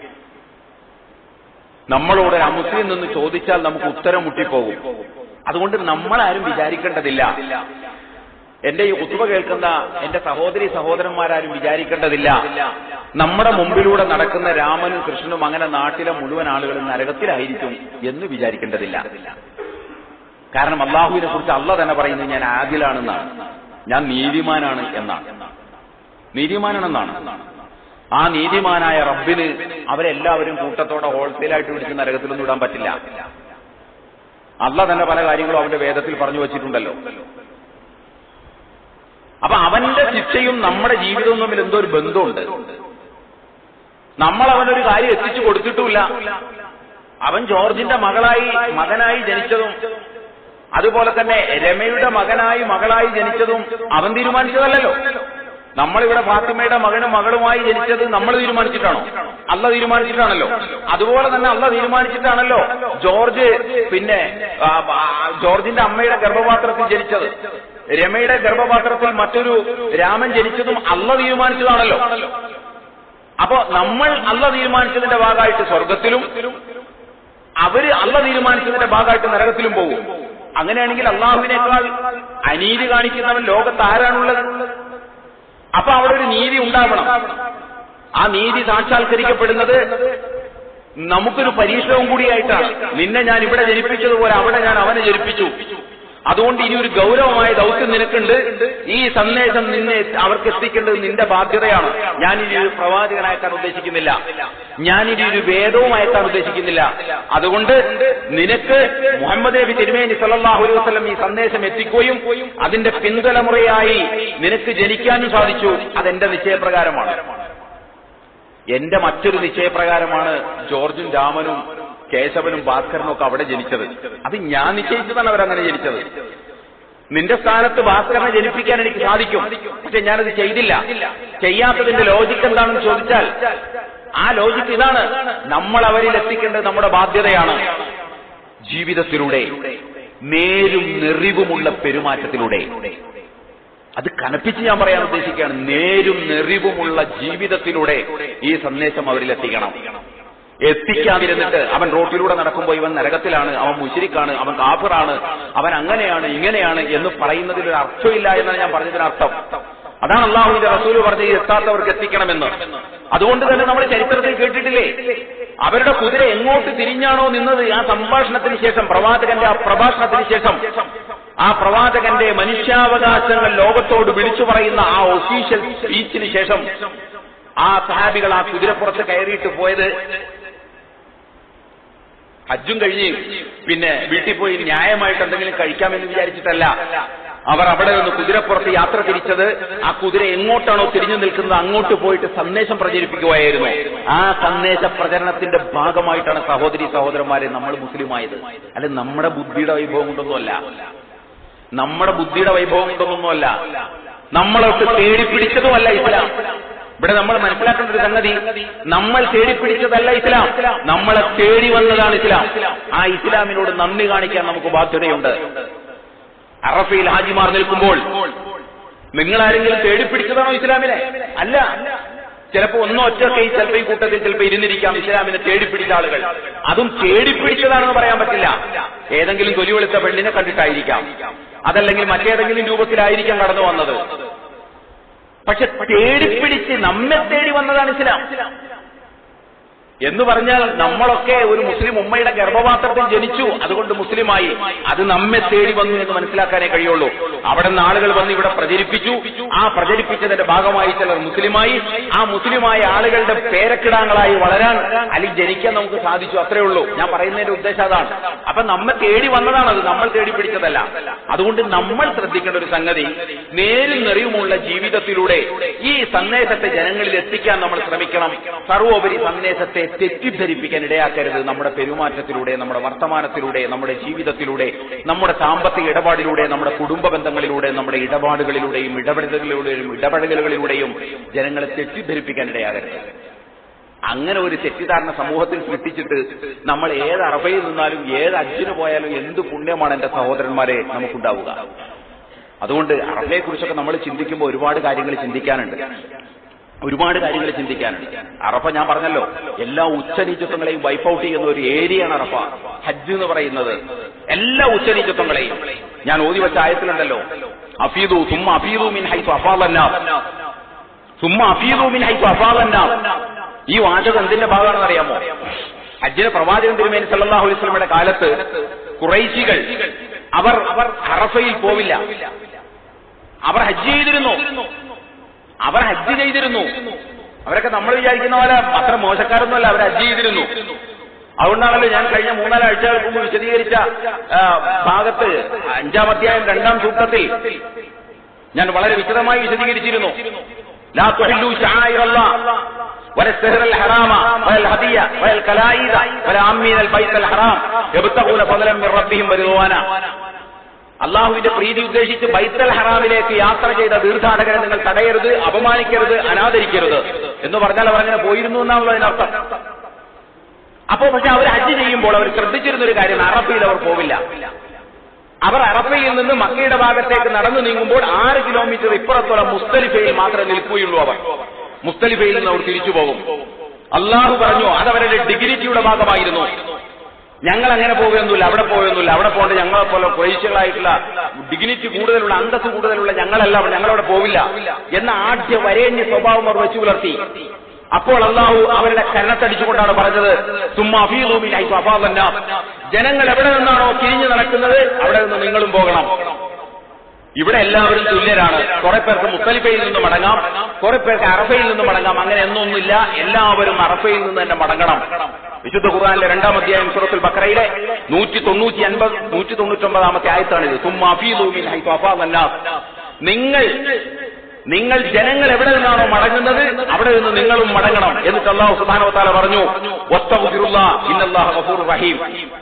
നമ്മളോട് ഒരു അമുസ്ലിം നിന്ന് ചോദിച്ചാൽ നമുക്ക് ഉത്തരം മുട്ടിപ്പോകും അതുകൊണ്ട് നമ്മളാരും വിചാരിക്കേണ്ടതില്ല എന്റെ ഈ ഉത്തുവ കേൾക്കുന്ന എന്റെ സഹോദരി സഹോദരന്മാരാരും വിചാരിക്കേണ്ടതില്ല നമ്മുടെ മുമ്പിലൂടെ നടക്കുന്ന രാമനും കൃഷ്ണനും അങ്ങനെ നാട്ടിലെ മുഴുവൻ ആളുകളും നരകത്തിലായിരിക്കും എന്ന് വിചാരിക്കേണ്ടതില്ല കാരണം അള്ളാഹുവിനെ കുറിച്ച് അല്ല തന്നെ പറയുന്നത് ഞാൻ ആദിലാണെന്നാണ് ഞാൻ നീതിമാനാണ് എന്നാണ് നീതിമാനാണെന്നാണ് ആ നീതിമാനായ റബ്ബിന് അവരെല്ലാവരും കൂട്ടത്തോടെ ഹോൾസെയിലായിട്ട് പിടിച്ച് നരകത്തിലൊന്നും ഇടാൻ പറ്റില്ല അല്ല തന്നെ പല കാര്യങ്ങളും അവന്റെ വേദത്തിൽ പറഞ്ഞു വച്ചിട്ടുണ്ടല്ലോ അപ്പൊ അവന്റെ ശിക്ഷയും നമ്മുടെ ജീവിതവും തമ്മിൽ എന്തോ ഒരു ബന്ധമുണ്ട് നമ്മൾ അവനൊരു കാര്യം എത്തിച്ചു കൊടുത്തിട്ടുമില്ല അവൻ ജോർജിന്റെ മകളായി മകനായി ജനിച്ചതും അതുപോലെ തന്നെ രമയുടെ മകനായി മകളായി ജനിച്ചതും അവൻ തീരുമാനിച്ചതല്ലല്ലോ നമ്മളിവിടെ ഫാത്തിമയുടെ മകനും മകളുമായി ജനിച്ചത് നമ്മൾ തീരുമാനിച്ചിട്ടാണോ അല്ല തീരുമാനിച്ചിട്ടാണല്ലോ അതുപോലെ തന്നെ അല്ല തീരുമാനിച്ചിട്ടാണല്ലോ ജോർജ് പിന്നെ ആ, ആ, ജോർജിന്റെ അമ്മയുടെ ഗർഭപാത്രത്തിൽ ജനിച്ചത് രമയുടെ ഗർഭപാത്രത്തിൽ മറ്റൊരു രാമൻ ജനിച്ചതും അല്ല തീരുമാനിച്ചതാണല്ലോ അപ്പോ നമ്മൾ അല്ല തീരുമാനിച്ചതിന്റെ ഭാഗമായിട്ട് സ്വർഗത്തിലും അവര് അല്ല തീരുമാനിച്ചതിന്റെ ഭാഗമായിട്ട് നരകത്തിലും പോകും അങ്ങനെയാണെങ്കിൽ അള്ളാഹുവിനേക്കാൾ അനീതി കാണിക്കുന്നവൻ ലോകത്ത് ആരാണുള്ളത് അപ്പൊ അവിടെ ഒരു നീതി ഉണ്ടാവണം ആ നീതി സാക്ഷാത്കരിക്കപ്പെടുന്നത് നമുക്കൊരു പരീക്ഷണവും കൂടിയായിട്ടാണ് നിന്നെ ഞാൻ ഇവിടെ ജനിപ്പിച്ചതുപോലെ അവിടെ ഞാൻ അവനെ ജനിപ്പിച്ചു അതുകൊണ്ട് ഇനി ഒരു ഗൗരവമായ ദൗത്യം നിനക്കുണ്ട് ഈ സന്ദേശം നിന്നെ അവർക്ക് എത്തിക്കേണ്ടത് നിന്റെ ബാധ്യതയാണ് ഞാനിനി ഒരു പ്രവാചകനാക്കാൻ ഉദ്ദേശിക്കുന്നില്ല ഞാനിനി ഒരു വേദവും അയക്കാൻ ഉദ്ദേശിക്കുന്നില്ല അതുകൊണ്ട് നിനക്ക് മുഹമ്മദ് നബി തിരുമേനി സല്ലല്ലാഹു അലൈഹി വസല്ലം ഈ സന്ദേശം എത്തിക്കുകയും അതിന്റെ പിൻതലമുറയായി നിനക്ക് ജനിക്കാനും സാധിച്ചു അതെന്റെ നിശ്ചയപ്രകാരമാണ് എന്റെ മറ്റൊരു നിശ്ചയപ്രകാരമാണ് ജോർജും രാമനും കേശവനും ഭാസ്കരനും ഒക്കെ അവിടെ ജനിച്ചത് അത് ഞാൻ നിശ്ചയിച്ചതാണ് അവരങ്ങനെ ജനിച്ചത് നിന്റെ സ്ഥാനത്ത് ഭാസ്കരനെ ജനിപ്പിക്കാൻ എനിക്ക് സാധിക്കും പക്ഷെ ഞാനത് ചെയ്തില്ല ചെയ്യാത്തതിന്റെ ലോജിക്ക് എന്താണെന്ന് ചോദിച്ചാൽ ആ ലോജിക്ക് ഇതാണ് നമ്മൾ അവരിൽ എത്തിക്കേണ്ടത് നമ്മുടെ ബാധ്യതയാണ് ജീവിതത്തിലൂടെ നേരും നെറിവുമുള്ള പെരുമാറ്റത്തിലൂടെ അത് കനപ്പിച്ച് ഞാൻ പറയാൻ ഉദ്ദേശിക്കുകയാണ് നേരും നെറിവുമുള്ള ജീവിതത്തിലൂടെ ഈ സന്ദേശം അവരിൽ എത്തിക്കണം എത്തിക്കാതിരുന്നിട്ട് അവൻ റോട്ടിലൂടെ നടക്കുമ്പോൾ ഇവൻ നരകത്തിലാണ് അവൻ മുശിരിക്കാണ് അവൻ കാഫിറാണ് അവൻ അങ്ങനെയാണ് ഇങ്ങനെയാണ് എന്ന് പറയുന്നതിൽ ഒരു അർത്ഥമില്ല എന്നാണ് ഞാൻ പറഞ്ഞതിന് അർത്ഥം അതാണ് അള്ളാഹുവിന്റെ റസൂല് പറഞ്ഞത് എത്താത്തവർക്ക് എത്തിക്കണമെന്ന് അതുകൊണ്ട് തന്നെ നമ്മൾ ചരിത്രത്തിൽ കേട്ടിട്ടില്ലേ അവരുടെ കുതിര എങ്ങോട്ട് തിരിഞ്ഞാണോ നിന്നത് ആ സംഭാഷണത്തിന് ശേഷം പ്രവാചകന്റെ ആ പ്രഭാഷണത്തിന് ശേഷം ആ പ്രവാചകന്റെ മനുഷ്യാവകാശങ്ങൾ ലോകത്തോട് വിളിച്ചു പറയുന്ന ആ ഒഫീഷ്യൽ സ്പീച്ചിന് ശേഷം ആ സഹാബികൾ ആ കുതിരപ്പുറത്ത് കയറിയിട്ട് പോയത് ഹജ്ജും കഴിഞ്ഞ് പിന്നെ വീട്ടിൽ പോയി ന്യായമായിട്ട് എന്തെങ്കിലും കഴിക്കാമെന്ന് വിചാരിച്ചിട്ടല്ല അവർ അവിടെ നിന്ന് കുതിരപ്പുറത്ത് യാത്ര തിരിച്ചത് ആ കുതിര എങ്ങോട്ടാണോ തിരിഞ്ഞു നിൽക്കുന്നത് അങ്ങോട്ട് പോയിട്ട് സന്ദേശം പ്രചരിപ്പിക്കുകയായിരുന്നു ആ സന്ദേശ പ്രചരണത്തിന്റെ ഭാഗമായിട്ടാണ് സഹോദരി സഹോദരന്മാരെ നമ്മൾ മുസ്ലിമായത് അല്ലെ നമ്മുടെ ബുദ്ധിയുടെ വൈഭവം കൊണ്ടൊന്നുമല്ല നമ്മുടെ ബുദ്ധിയുടെ വൈഭവം കൊണ്ടൊന്നുമല്ല നമ്മളൊട്ട് തേടിപ്പിടിച്ചതുമല്ല ഇസ്ലാം ഇവിടെ നമ്മൾ മനസ്സിലാക്കേണ്ട ഒരു സംഗതി നമ്മൾ തേടിപ്പിടിച്ചതല്ല ഇസ്ലാം നമ്മളെ തേടി വന്നതാണ് ഇസ്ലാം ആ ഇസ്ലാമിനോട് നന്ദി കാണിക്കാൻ നമുക്ക് ബാധ്യതയുണ്ട് അറഫയിൽ ഹാജിമാർ നിൽക്കുമ്പോൾ നിങ്ങൾ ആരെങ്കിലും തേടിപ്പിടിച്ചതാണോ ഇസ്ലാമിനെ അല്ല ചിലപ്പോ ഒന്നോ ഒറ്റൊക്കെ ഈ ചിലപ്പോ ഈ കൂട്ടത്തിൽ ചിലപ്പോ ഇരുന്നിരിക്കാം ഇസ്ലാമിനെ തേടിപ്പിടിച്ച ആളുകൾ അതും തേടിപ്പിടിച്ചതാണെന്ന് പറയാൻ പറ്റില്ല ഏതെങ്കിലും തൊലി വെളുത്ത പെണ്ണിനെ കണ്ടിട്ടായിരിക്കാം അതല്ലെങ്കിൽ മറ്റേതെങ്കിലും രൂപത്തിലായിരിക്കാം കടന്നു വന്നത് പക്ഷെ തേടിപ്പിടിച്ച് നമ്മെ തേടി വന്നതാണ് ഇസ്ലാം എന്ന് പറഞ്ഞാൽ നമ്മളൊക്കെ ഒരു മുസ്ലിം ഉമ്മയുടെ ഗർഭപാത്രത്തിൽ ജനിച്ചു അതുകൊണ്ട് മുസ്ലിമായി അത് നമ്മെ തേടി വന്നു എന്ന് മനസ്സിലാക്കാനേ കഴിയുള്ളൂ അവിടെ നിന്ന് ആളുകൾ വന്ന് ഇവിടെ പ്രചരിപ്പിച്ചു ആ പ്രചരിപ്പിച്ചതിന്റെ ഭാഗമായി ചിലർ മുസ്ലിമായി ആ മുസ്ലിമായ ആളുകളുടെ പേരക്കിടാങ്ങളായി വളരാൻ അല്ലെങ്കിൽ ജനിക്കാൻ നമുക്ക് സാധിച്ചു അത്രേ ഉള്ളൂ ഞാൻ പറയുന്നതിന്റെ ഉദ്ദേശം അതാണ് അപ്പൊ നമ്മെ തേടി വന്നതാണ് അത് നമ്മൾ തേടി പിടിച്ചതല്ല അതുകൊണ്ട് നമ്മൾ ശ്രദ്ധിക്കേണ്ട ഒരു സംഗതി നേരും നെറിയുമുള്ള ജീവിതത്തിലൂടെ ഈ സന്ദേശത്തെ ജനങ്ങളിൽ എത്തിക്കാൻ നമ്മൾ ശ്രമിക്കണം സർവോപരി സന്ദേശത്തെ തെറ്റിദ്ധരിപ്പിക്കാൻ ഇടയാക്കരുത് നമ്മുടെ പെരുമാറ്റത്തിലൂടെ നമ്മുടെ വർത്തമാനത്തിലൂടെ നമ്മുടെ ജീവിതത്തിലൂടെ നമ്മുടെ സാമ്പത്തിക ഇടപാടിലൂടെ നമ്മുടെ കുടുംബ ബന്ധങ്ങളിലൂടെ നമ്മുടെ ഇടപാടുകളിലൂടെയും ഇടപെടലുകളിലൂടെയും ഇടപെടലുകളിലൂടെയും ജനങ്ങളെ തെറ്റിദ്ധരിപ്പിക്കാൻ ഇടയാകരുത് അങ്ങനെ ഒരു തെറ്റിദ്ധാരണ സമൂഹത്തിൽ സൃഷ്ടിച്ചിട്ട് നമ്മൾ ഏത് അറബയിൽ നിന്നാലും ഏത് അജ്ജിന് പോയാലും എന്ത് പുണ്യമാണ് എന്റെ സഹോദരന്മാരെ നമുക്കുണ്ടാവുക അതുകൊണ്ട് അറബയെ കുറിച്ചൊക്കെ നമ്മൾ ചിന്തിക്കുമ്പോൾ ഒരുപാട് കാര്യങ്ങൾ ചിന്തിക്കാനുണ്ട് ഒരുപാട് കാര്യങ്ങൾ ചിന്തിക്കാനുണ്ട് അറഫ ഞാൻ പറഞ്ഞല്ലോ എല്ലാ ഉച്ചനീചത്വങ്ങളെയും വൈപ്പ് ഔട്ട് ചെയ്യുന്ന ഒരു ഏരിയയാണ് അറഫ ഹജ്ജ് എന്ന് പറയുന്നത് എല്ലാ ഉച്ചനീചത്വങ്ങളെയും ഞാൻ ഓതി വെച്ച ആയത്തിലുണ്ടല്ലോ അഫീദു സുമ്മ അഫീദു മിൻ ഹൈസു അഫാദന്ന സുമ്മ അഫീദു മിൻ ഹൈസു അഫാദന്ന ഈ വാചകം എന്തിന്റെ ഭാഗമാണെന്ന് അറിയാമോ ഹജ്ജിന് പ്രവാചകൻ തിരുമേനി സല്ലല്ലാഹു അലൈഹി വസല്ലമയുടെ കാലത്ത് കുറൈശികൾ അവർ അവർ അറഫയിൽ പോവില്ല അവർ ഹജ്ജ് ചെയ്തിരുന്നു അവർ ഹജ്ജ് ചെയ്തിരുന്നു അവരൊക്കെ നമ്മൾ വിചാരിക്കുന്ന പോലെ അത്ര മോശക്കാരൊന്നുമല്ല അവർ ഹജ്ജ് ചെയ്തിരുന്നു അതുകൊണ്ടാണല്ലോ ഞാൻ കഴിഞ്ഞ മൂന്നാല് ആഴ്ചകൾക്ക് മുമ്പ് വിശദീകരിച്ച ആ, ഭാഗത്ത് അഞ്ചാം അധ്യായം രണ്ടാം സൂക്തത്തിൽ ഞാൻ വളരെ വിശദമായി വിശദീകരിച്ചിരുന്നു ലാ തുഹില്ലു ശആയിറല്ലാ ولا السهر الحرام ولا الهدية ولا الكلائد ولا عمين البيت الحرام يبتغون فضلا من ربهم ورضوانا അള്ളാഹുവിന്റെ പ്രീതി ഉദ്ദേശിച്ച് ബൈത്തൽ ഹറാമിലേക്ക് യാത്ര ചെയ്ത തീർത്ഥാടകരെ നിങ്ങൾ തടയരുത് അപമാനിക്കരുത് അനാദരിക്കരുത് എന്ന് പറഞ്ഞാൽ അവർ അങ്ങനെ പോയിരുന്നു എന്നാണല്ലോ അതിനർത്ഥം അപ്പോ പക്ഷെ അവർ ഹജ്ജ് ചെയ്യുമ്പോൾ അവർ ശ്രദ്ധിച്ചിരുന്ന ഒരു കാര്യം അറഫയിൽ അവർ പോവില്ല അവർ അറഫയിൽ നിന്ന് മക്കയുടെ ഭാഗത്തേക്ക് നടന്നു നീങ്ങുമ്പോൾ ആറ് കിലോമീറ്റർ ഇപ്പുറത്തുള്ള മുസ്തലിഫയിൽ മാത്രമേ നിൽക്കുകയുള്ളൂ അവർ മുസ്തലിഫയിൽ നിന്ന് അവർ തിരിച്ചു പോകും അള്ളാഹു പറഞ്ഞു അതവരുടെ ഡിഗ്നിറ്റിയുടെ ഭാഗമായിരുന്നു ഞങ്ങൾ അങ്ങനെ പോകുകയൊന്നുമില്ല അവിടെ പോകുകയൊന്നുമില്ല അവിടെ പോകേണ്ട ഞങ്ങളെ പോലെ ക്രൈശ്യകളായിട്ടുള്ള ഡിഗ്നിറ്റി കൂടുതലുള്ള അന്തസ് കൂടുതലുള്ള ഞങ്ങളല്ല ഞങ്ങളവിടെ പോവില്ല എന്ന ആദ്യ വരേണ്യ സ്വഭാവം അവർ വെച്ചു പുലർത്തി അപ്പോൾ അള്ളാഹു അവരുടെ കരണത്തടിച്ചുകൊണ്ടാണ് പറഞ്ഞത് സുമ്മാ ഫീലൂമിനായി സ്വഭാവന്ന ജനങ്ങൾ എവിടെ നിന്നാണോ തിരിഞ്ഞു നടക്കുന്നത് അവിടെ നിന്ന് നിങ്ങളും പോകണം ഇവിടെ എല്ലാവരും തുല്യരാണ് കുറെ പേർക്ക് മുത്തലിഫയിൽ നിന്ന് മടങ്ങാം കുറെ പേർക്ക് അറഫയിൽ നിന്ന് മടങ്ങാം അങ്ങനെ എന്നൊന്നുമില്ല എല്ലാവരും അറഫയിൽ നിന്ന് തന്നെ മടങ്ങണം വിശുദ്ധ ഖുർആാനിലെ രണ്ടാം അധ്യായം സൂറത്തുൽ ബക്രയിലെ നൂറ്റി തൊണ്ണൂറ്റി അൻപത് നൂറ്റി തൊണ്ണൂറ്റൊമ്പതാമത്തെ ആയത്താണിത് തുമ്മാഫീലൂമിൻ നിങ്ങൾ നിങ്ങൾ ജനങ്ങൾ എവിടെ നിന്നാണോ മടങ്ങുന്നത് അവിടെ നിന്ന് നിങ്ങളും മടങ്ങണം എന്നിട്ട് അള്ളാഹു സുബാനോ താല പറഞ്ഞു വസ്തഗ്ഫിറുല്ലാ ഇന്നല്ലാഹു ഗഫൂറുർ റഹീം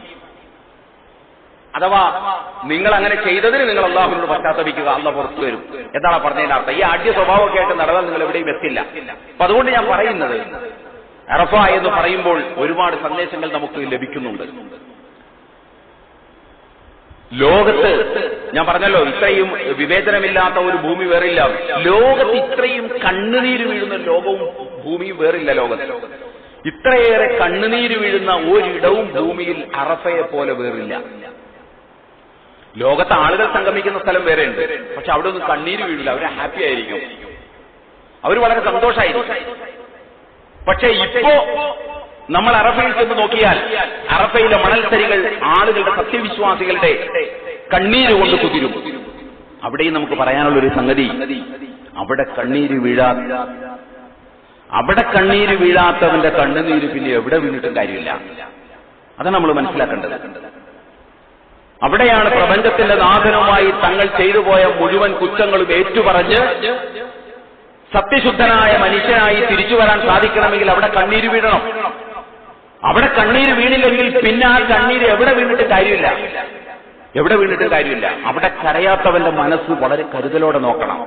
അഥവാ നിങ്ങൾ അങ്ങനെ ചെയ്തതിന് നിങ്ങൾ അള്ളാഹുവിനോട് പശ്ചാത്തപിക്കുക അള്ള പുറത്തു വരും എന്താണ് പറഞ്ഞതിന്റെ അർത്ഥം ഈ ആദ്യ സ്വഭാവമൊക്കെ ആയിട്ട് നടന്നാൽ നിങ്ങൾ എവിടെയും എത്തില്ല അപ്പൊ അതുകൊണ്ട് ഞാൻ പറയുന്നത് അറഫ എന്ന് പറയുമ്പോൾ ഒരുപാട് സന്ദേശങ്ങൾ നമുക്ക് ലഭിക്കുന്നുണ്ട് ലോകത്ത് ഞാൻ പറഞ്ഞല്ലോ ഇത്രയും വിവേചനമില്ലാത്ത ഒരു ഭൂമി വേറില്ല ലോകത്ത് ഇത്രയും കണ്ണുനീര് വീഴുന്ന ലോകവും ഭൂമിയും വേറില്ല ലോകത്ത് ഇത്രയേറെ കണ്ണുനീര് വീഴുന്ന ഒരിടവും ഭൂമിയിൽ അറഫയെ പോലെ വേറില്ല ലോകത്ത് ആളുകൾ സംഗമിക്കുന്ന സ്ഥലം വേറെ ഉണ്ട് പക്ഷെ അവിടെ ഒന്നും കണ്ണീര് വീഴില്ല അവർ ഹാപ്പി ആയിരിക്കും അവർ വളരെ സന്തോഷമായിരിക്കും പക്ഷെ ഇപ്പോ നമ്മൾ അറഫയിൽ ചെന്ന് നോക്കിയാൽ അറഫയിലെ മണൽത്തരികൾ ആളുകളുടെ സത്യവിശ്വാസികളുടെ കണ്ണീര് കൊണ്ട് കുതിരും അവിടെയും നമുക്ക് പറയാനുള്ള ഒരു സംഗതി അവിടെ കണ്ണീര് വീഴാ അവിടെ കണ്ണീര് വീഴാത്തവന്റെ കണ്ണുനീര് പിന്നെ എവിടെ വീണിട്ടും കാര്യമില്ല അതാണ് നമ്മൾ മനസ്സിലാക്കേണ്ടത് അവിടെയാണ് പ്രപഞ്ചത്തിന്റെ നാഥനുമായി തങ്ങൾ ചെയ്തു പോയ മുഴുവൻ കുറ്റങ്ങളും ഏറ്റുപറഞ്ഞ് സത്യശുദ്ധനായ മനുഷ്യനായി തിരിച്ചു വരാൻ സാധിക്കണമെങ്കിൽ അവിടെ കണ്ണീര് വീഴണം അവിടെ കണ്ണീര് വീണില്ലെങ്കിൽ പിന്നെ ആ കണ്ണീര് എവിടെ വീണിട്ട് കാര്യമില്ല എവിടെ വീണിട്ട് കാര്യമില്ല അവിടെ കരയാത്തവന്റെ മനസ്സ് വളരെ കരുതലോടെ നോക്കണം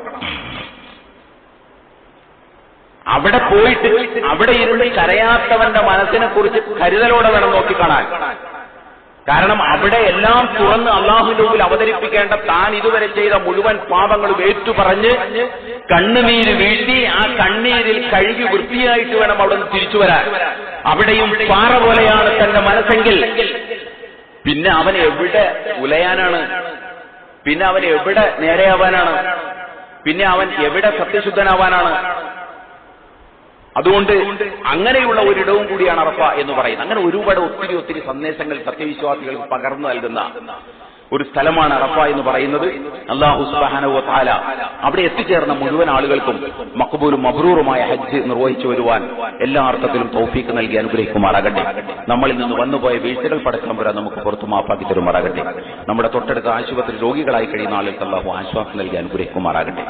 അവിടെ പോയിട്ട് അവിടെ ഇരുന്ന് കരയാത്തവന്റെ മനസ്സിനെ കുറിച്ച് കരുതലോടെ വേണം നോക്കിക്കാണാൻ കാരണം അവിടെ എല്ലാം തുറന്ന് അള്ളാഹുവിന്റെ മുമ്പിൽ അവതരിപ്പിക്കേണ്ട താൻ ഇതുവരെ ചെയ്ത മുഴുവൻ പാപങ്ങളും ഏറ്റുപറഞ്ഞ് കണ്ണുനീര് വീഴ്ത്തി ആ കണ്ണീരിൽ കഴുകി വൃത്തിയായിട്ട് വേണം അവിടെ നിന്ന് തിരിച്ചു വരാൻ അവിടെയും പാറ പോലെയാണ് തന്റെ മനസ്സെങ്കിൽ പിന്നെ അവൻ എവിടെ ഉലയാനാണ് പിന്നെ അവൻ എവിടെ നേരെയാവാനാണ് പിന്നെ അവൻ എവിടെ സത്യശുദ്ധനാവാനാണ് അതുകൊണ്ട് അങ്ങനെയുള്ള ഒരിടവും കൂടിയാണ് അറഫ എന്ന് പറയുന്നത് അങ്ങനെ ഒരുപാട് ഒത്തിരി ഒത്തിരി സന്ദേശങ്ങൾ സത്യവിശ്വാസികൾക്ക് പകർന്നു നൽകുന്ന ഒരു സ്ഥലമാണ് അറഫ എന്ന് പറയുന്നത് അള്ളാഹു സുബാനവ താല അവിടെ എത്തിച്ചേർന്ന മുഴുവൻ ആളുകൾക്കും മക്കബൂലും മബ്രൂറുമായ ഹജ്ജ് നിർവഹിച്ചു വരുവാൻ എല്ലാ അർത്ഥത്തിലും തൗഫീക്ക് നൽകി അനുഗ്രഹിക്കുമാറാകട്ടെ നമ്മളിൽ നിന്ന് വന്നുപോയ വീഴ്ചകൾ പടച്ചമ്പുര നമുക്ക് പുറത്തു മാപ്പാക്കി തരുമാറാകട്ടെ നമ്മുടെ തൊട്ടടുത്ത ആശുപത്രി രോഗികളായി കഴിയുന്ന ആളുകൾക്ക് അള്ളാഹു ആശ്വാസം നൽകി അനുഗ്രഹിക്കുമാറാകട്ടെ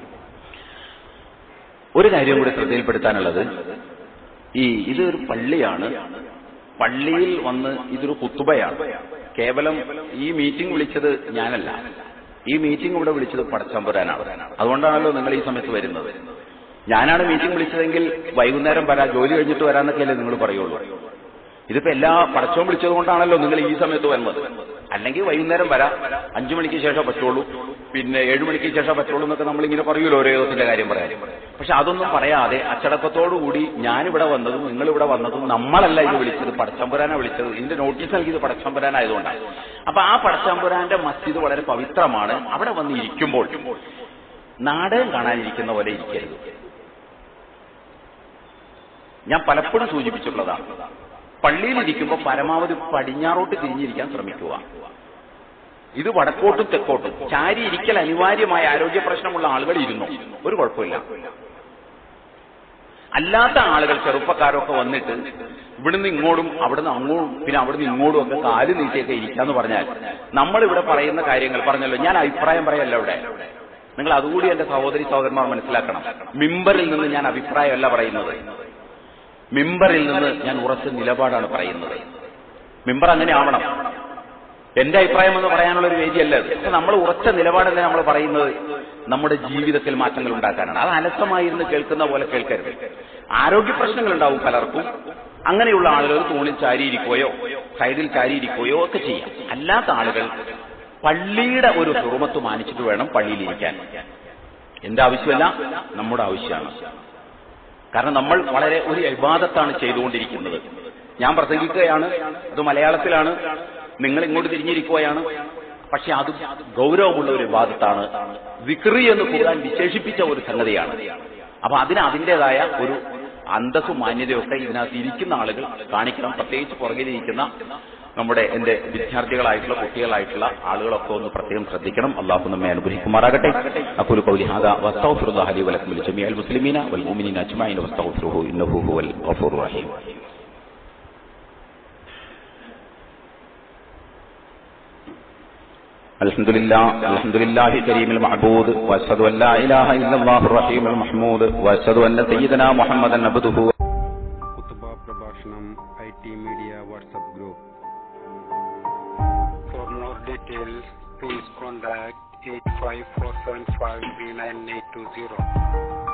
ഒരു കാര്യം കൂടി ശ്രദ്ധയിൽപ്പെടുത്താനുള്ളത് ഈ ഇതൊരു പള്ളിയാണ് പള്ളിയിൽ വന്ന് ഇതൊരു കുത്തുബയാണ് കേവലം ഈ മീറ്റിംഗ് വിളിച്ചത് ഞാനല്ല ഈ മീറ്റിംഗ് ഇവിടെ വിളിച്ചത് പടച്ചമ്പുരാനാണ് അതുകൊണ്ടാണല്ലോ നിങ്ങൾ ഈ സമയത്ത് വരുന്നത് ഞാനാണ് മീറ്റിംഗ് വിളിച്ചതെങ്കിൽ വൈകുന്നേരം വരാ ജോലി കഴിഞ്ഞിട്ട് വരാന്നൊക്കെയല്ലേ നിങ്ങൾ പറയുള്ളൂ ഇതിപ്പോ എല്ലാ പടച്ചവും വിളിച്ചത് കൊണ്ടാണല്ലോ നിങ്ങൾ ഈ സമയത്ത് വരുന്നത് അല്ലെങ്കിൽ വൈകുന്നേരം വരാം അഞ്ചു മണിക്ക് ശേഷം പറ്റുള്ളൂ പിന്നെ ഏഴു മണിക്ക് ശേഷം പറ്റുള്ളൂ എന്നൊക്കെ നമ്മൾ ഇങ്ങനെ പറയുമല്ലോ ഓരോ ദിവസത്തിന്റെ കാര്യം പറയാൻ പക്ഷെ അതൊന്നും പറയാതെ അച്ചടക്കത്തോടുകൂടി ഞാനിവിടെ വന്നതും നിങ്ങൾ ഇവിടെ വന്നതും നമ്മളല്ല ഇത് വിളിച്ചത് പടച്ചമ്പുരാനെ വിളിച്ചത് ഇതിന്റെ നോട്ടീസ് നൽകിയത് പടച്ചമ്പുരാനായതുകൊണ്ടാണ് അപ്പൊ ആ പടച്ചമ്പുരാന്റെ മസ്ജിദ് വളരെ പവിത്രമാണ് അവിടെ വന്ന് ഇരിക്കുമ്പോൾ നാടകം കാണാനിരിക്കുന്ന പോലെ ഇരിക്കരുത് ഞാൻ പലപ്പോഴും സൂചിപ്പിച്ചിട്ടുള്ളതാണ് പള്ളിയിലിരിക്കുമ്പോൾ പരമാവധി പടിഞ്ഞാറോട്ട് തിരിഞ്ഞിരിക്കാൻ ശ്രമിക്കുക ഇത് വടക്കോട്ടും തെക്കോട്ടും ചാരി ഇരിക്കൽ അനിവാര്യമായ ആരോഗ്യ പ്രശ്നമുള്ള ആളുകൾ ഇരുന്നു ഒരു കുഴപ്പമില്ല അല്ലാത്ത ആളുകൾ ചെറുപ്പക്കാരൊക്കെ വന്നിട്ട് ഇവിടുന്ന് ഇങ്ങോട്ടും അവിടുന്ന് അങ്ങോട്ടും പിന്നെ അവിടുന്ന് ഇങ്ങോട്ടും ഒക്കെ കാല് നീട്ടിയൊക്കെ ഇരിക്കാന്ന് പറഞ്ഞാൽ നമ്മൾ ഇവിടെ പറയുന്ന കാര്യങ്ങൾ പറഞ്ഞല്ലോ ഞാൻ അഭിപ്രായം പറയല്ല ഇവിടെ നിങ്ങൾ അതുകൂടി എന്റെ സഹോദരി സഹോദരന്മാർ മനസ്സിലാക്കണം മിമ്പറിൽ നിന്ന് ഞാൻ അഭിപ്രായമല്ല പറയുന്നത് മിമ്പറിൽ നിന്ന് ഞാൻ ഉറച്ച നിലപാടാണ് പറയുന്നത് മിമ്പർ അങ്ങനെ ആവണം എന്റെ അഭിപ്രായം എന്ന് പറയാനുള്ള ഒരു വേദിയല്ല അത് പക്ഷെ നമ്മൾ ഉറച്ച നിലപാടല്ലേ നമ്മൾ പറയുന്നത് നമ്മുടെ ജീവിതത്തിൽ മാറ്റങ്ങൾ ഉണ്ടാക്കാനാണ് അത് അലസമായിരുന്ന് കേൾക്കുന്ന പോലെ കേൾക്കരുത് ആരോഗ്യ പ്രശ്നങ്ങൾ ഉണ്ടാവും പലർക്കും അങ്ങനെയുള്ള ആളുകൾ തൂണിൽ ചാരിയിരിക്കുകയോ സൈഡിൽ ചാരിയിരിക്കുകയോ ഒക്കെ ചെയ്യാം അല്ലാത്ത ആളുകൾ പള്ളിയുടെ ഒരു ഹുറുമത്ത് മാനിച്ചിട്ട് വേണം പള്ളിയിലിരിക്കാൻ എന്റെ ആവശ്യമല്ല നമ്മുടെ ആവശ്യമാണ് കാരണം നമ്മൾ വളരെ ഒരു വിവാദത്താണ് ചെയ്തുകൊണ്ടിരിക്കുന്നത് ഞാൻ പ്രസംഗിക്കുകയാണ് അത് മലയാളത്തിലാണ് നിങ്ങൾ ഇങ്ങോട്ട് തിരിഞ്ഞിരിക്കുകയാണ് പക്ഷെ അത് ഗൗരവമുള്ള ഒരു വിവാദത്താണ് വിക്രി എന്ന് കൂടാൻ വിശേഷിപ്പിച്ച ഒരു സംഗതിയാണ് അപ്പൊ അതിന് അതിൻ്റെതായ ഒരു അന്തസ്സും മാന്യതയൊക്കെ ഇതിനകത്ത് ഇരിക്കുന്ന ആളുകൾ കാണിക്കണം പ്രത്യേകിച്ച് പുറകിലിരിക്കുന്ന നമ്മുടെ എന്റെ വിദ്യാർത്ഥികളായിട്ടുള്ള കുട്ടികളായിട്ടുള്ള ആളുകളൊക്കെ ഒന്ന് പ്രത്യേകം ശ്രദ്ധിക്കണം അള്ളാഹു നമ്മെ അനുഗ്രഹിക്കുമാറാകട്ടെ അക്കുലു കൗലി ഹാദ വസ്തഗ്ഫിറുല്ലാഹ ലി വലക്കും ലിജമീഅൽ മുസ്ലിമീന വൽ മുഅ്മിനീന അജ്മഈൻ വസ്തഗ്ഫിറുഹു ഇന്നഹു ഹുവൽ ഗഫൂറുർ റഹീം الحمد لله الحمد لله كريم المعبود واشهد ان لا اله الا الله الرحيم المحمود واشهد ان سيدنا محمدا عبده കുത്തുബ പ്രഭാഷണം I T media WhatsApp group For more details, please contact 85475 39820.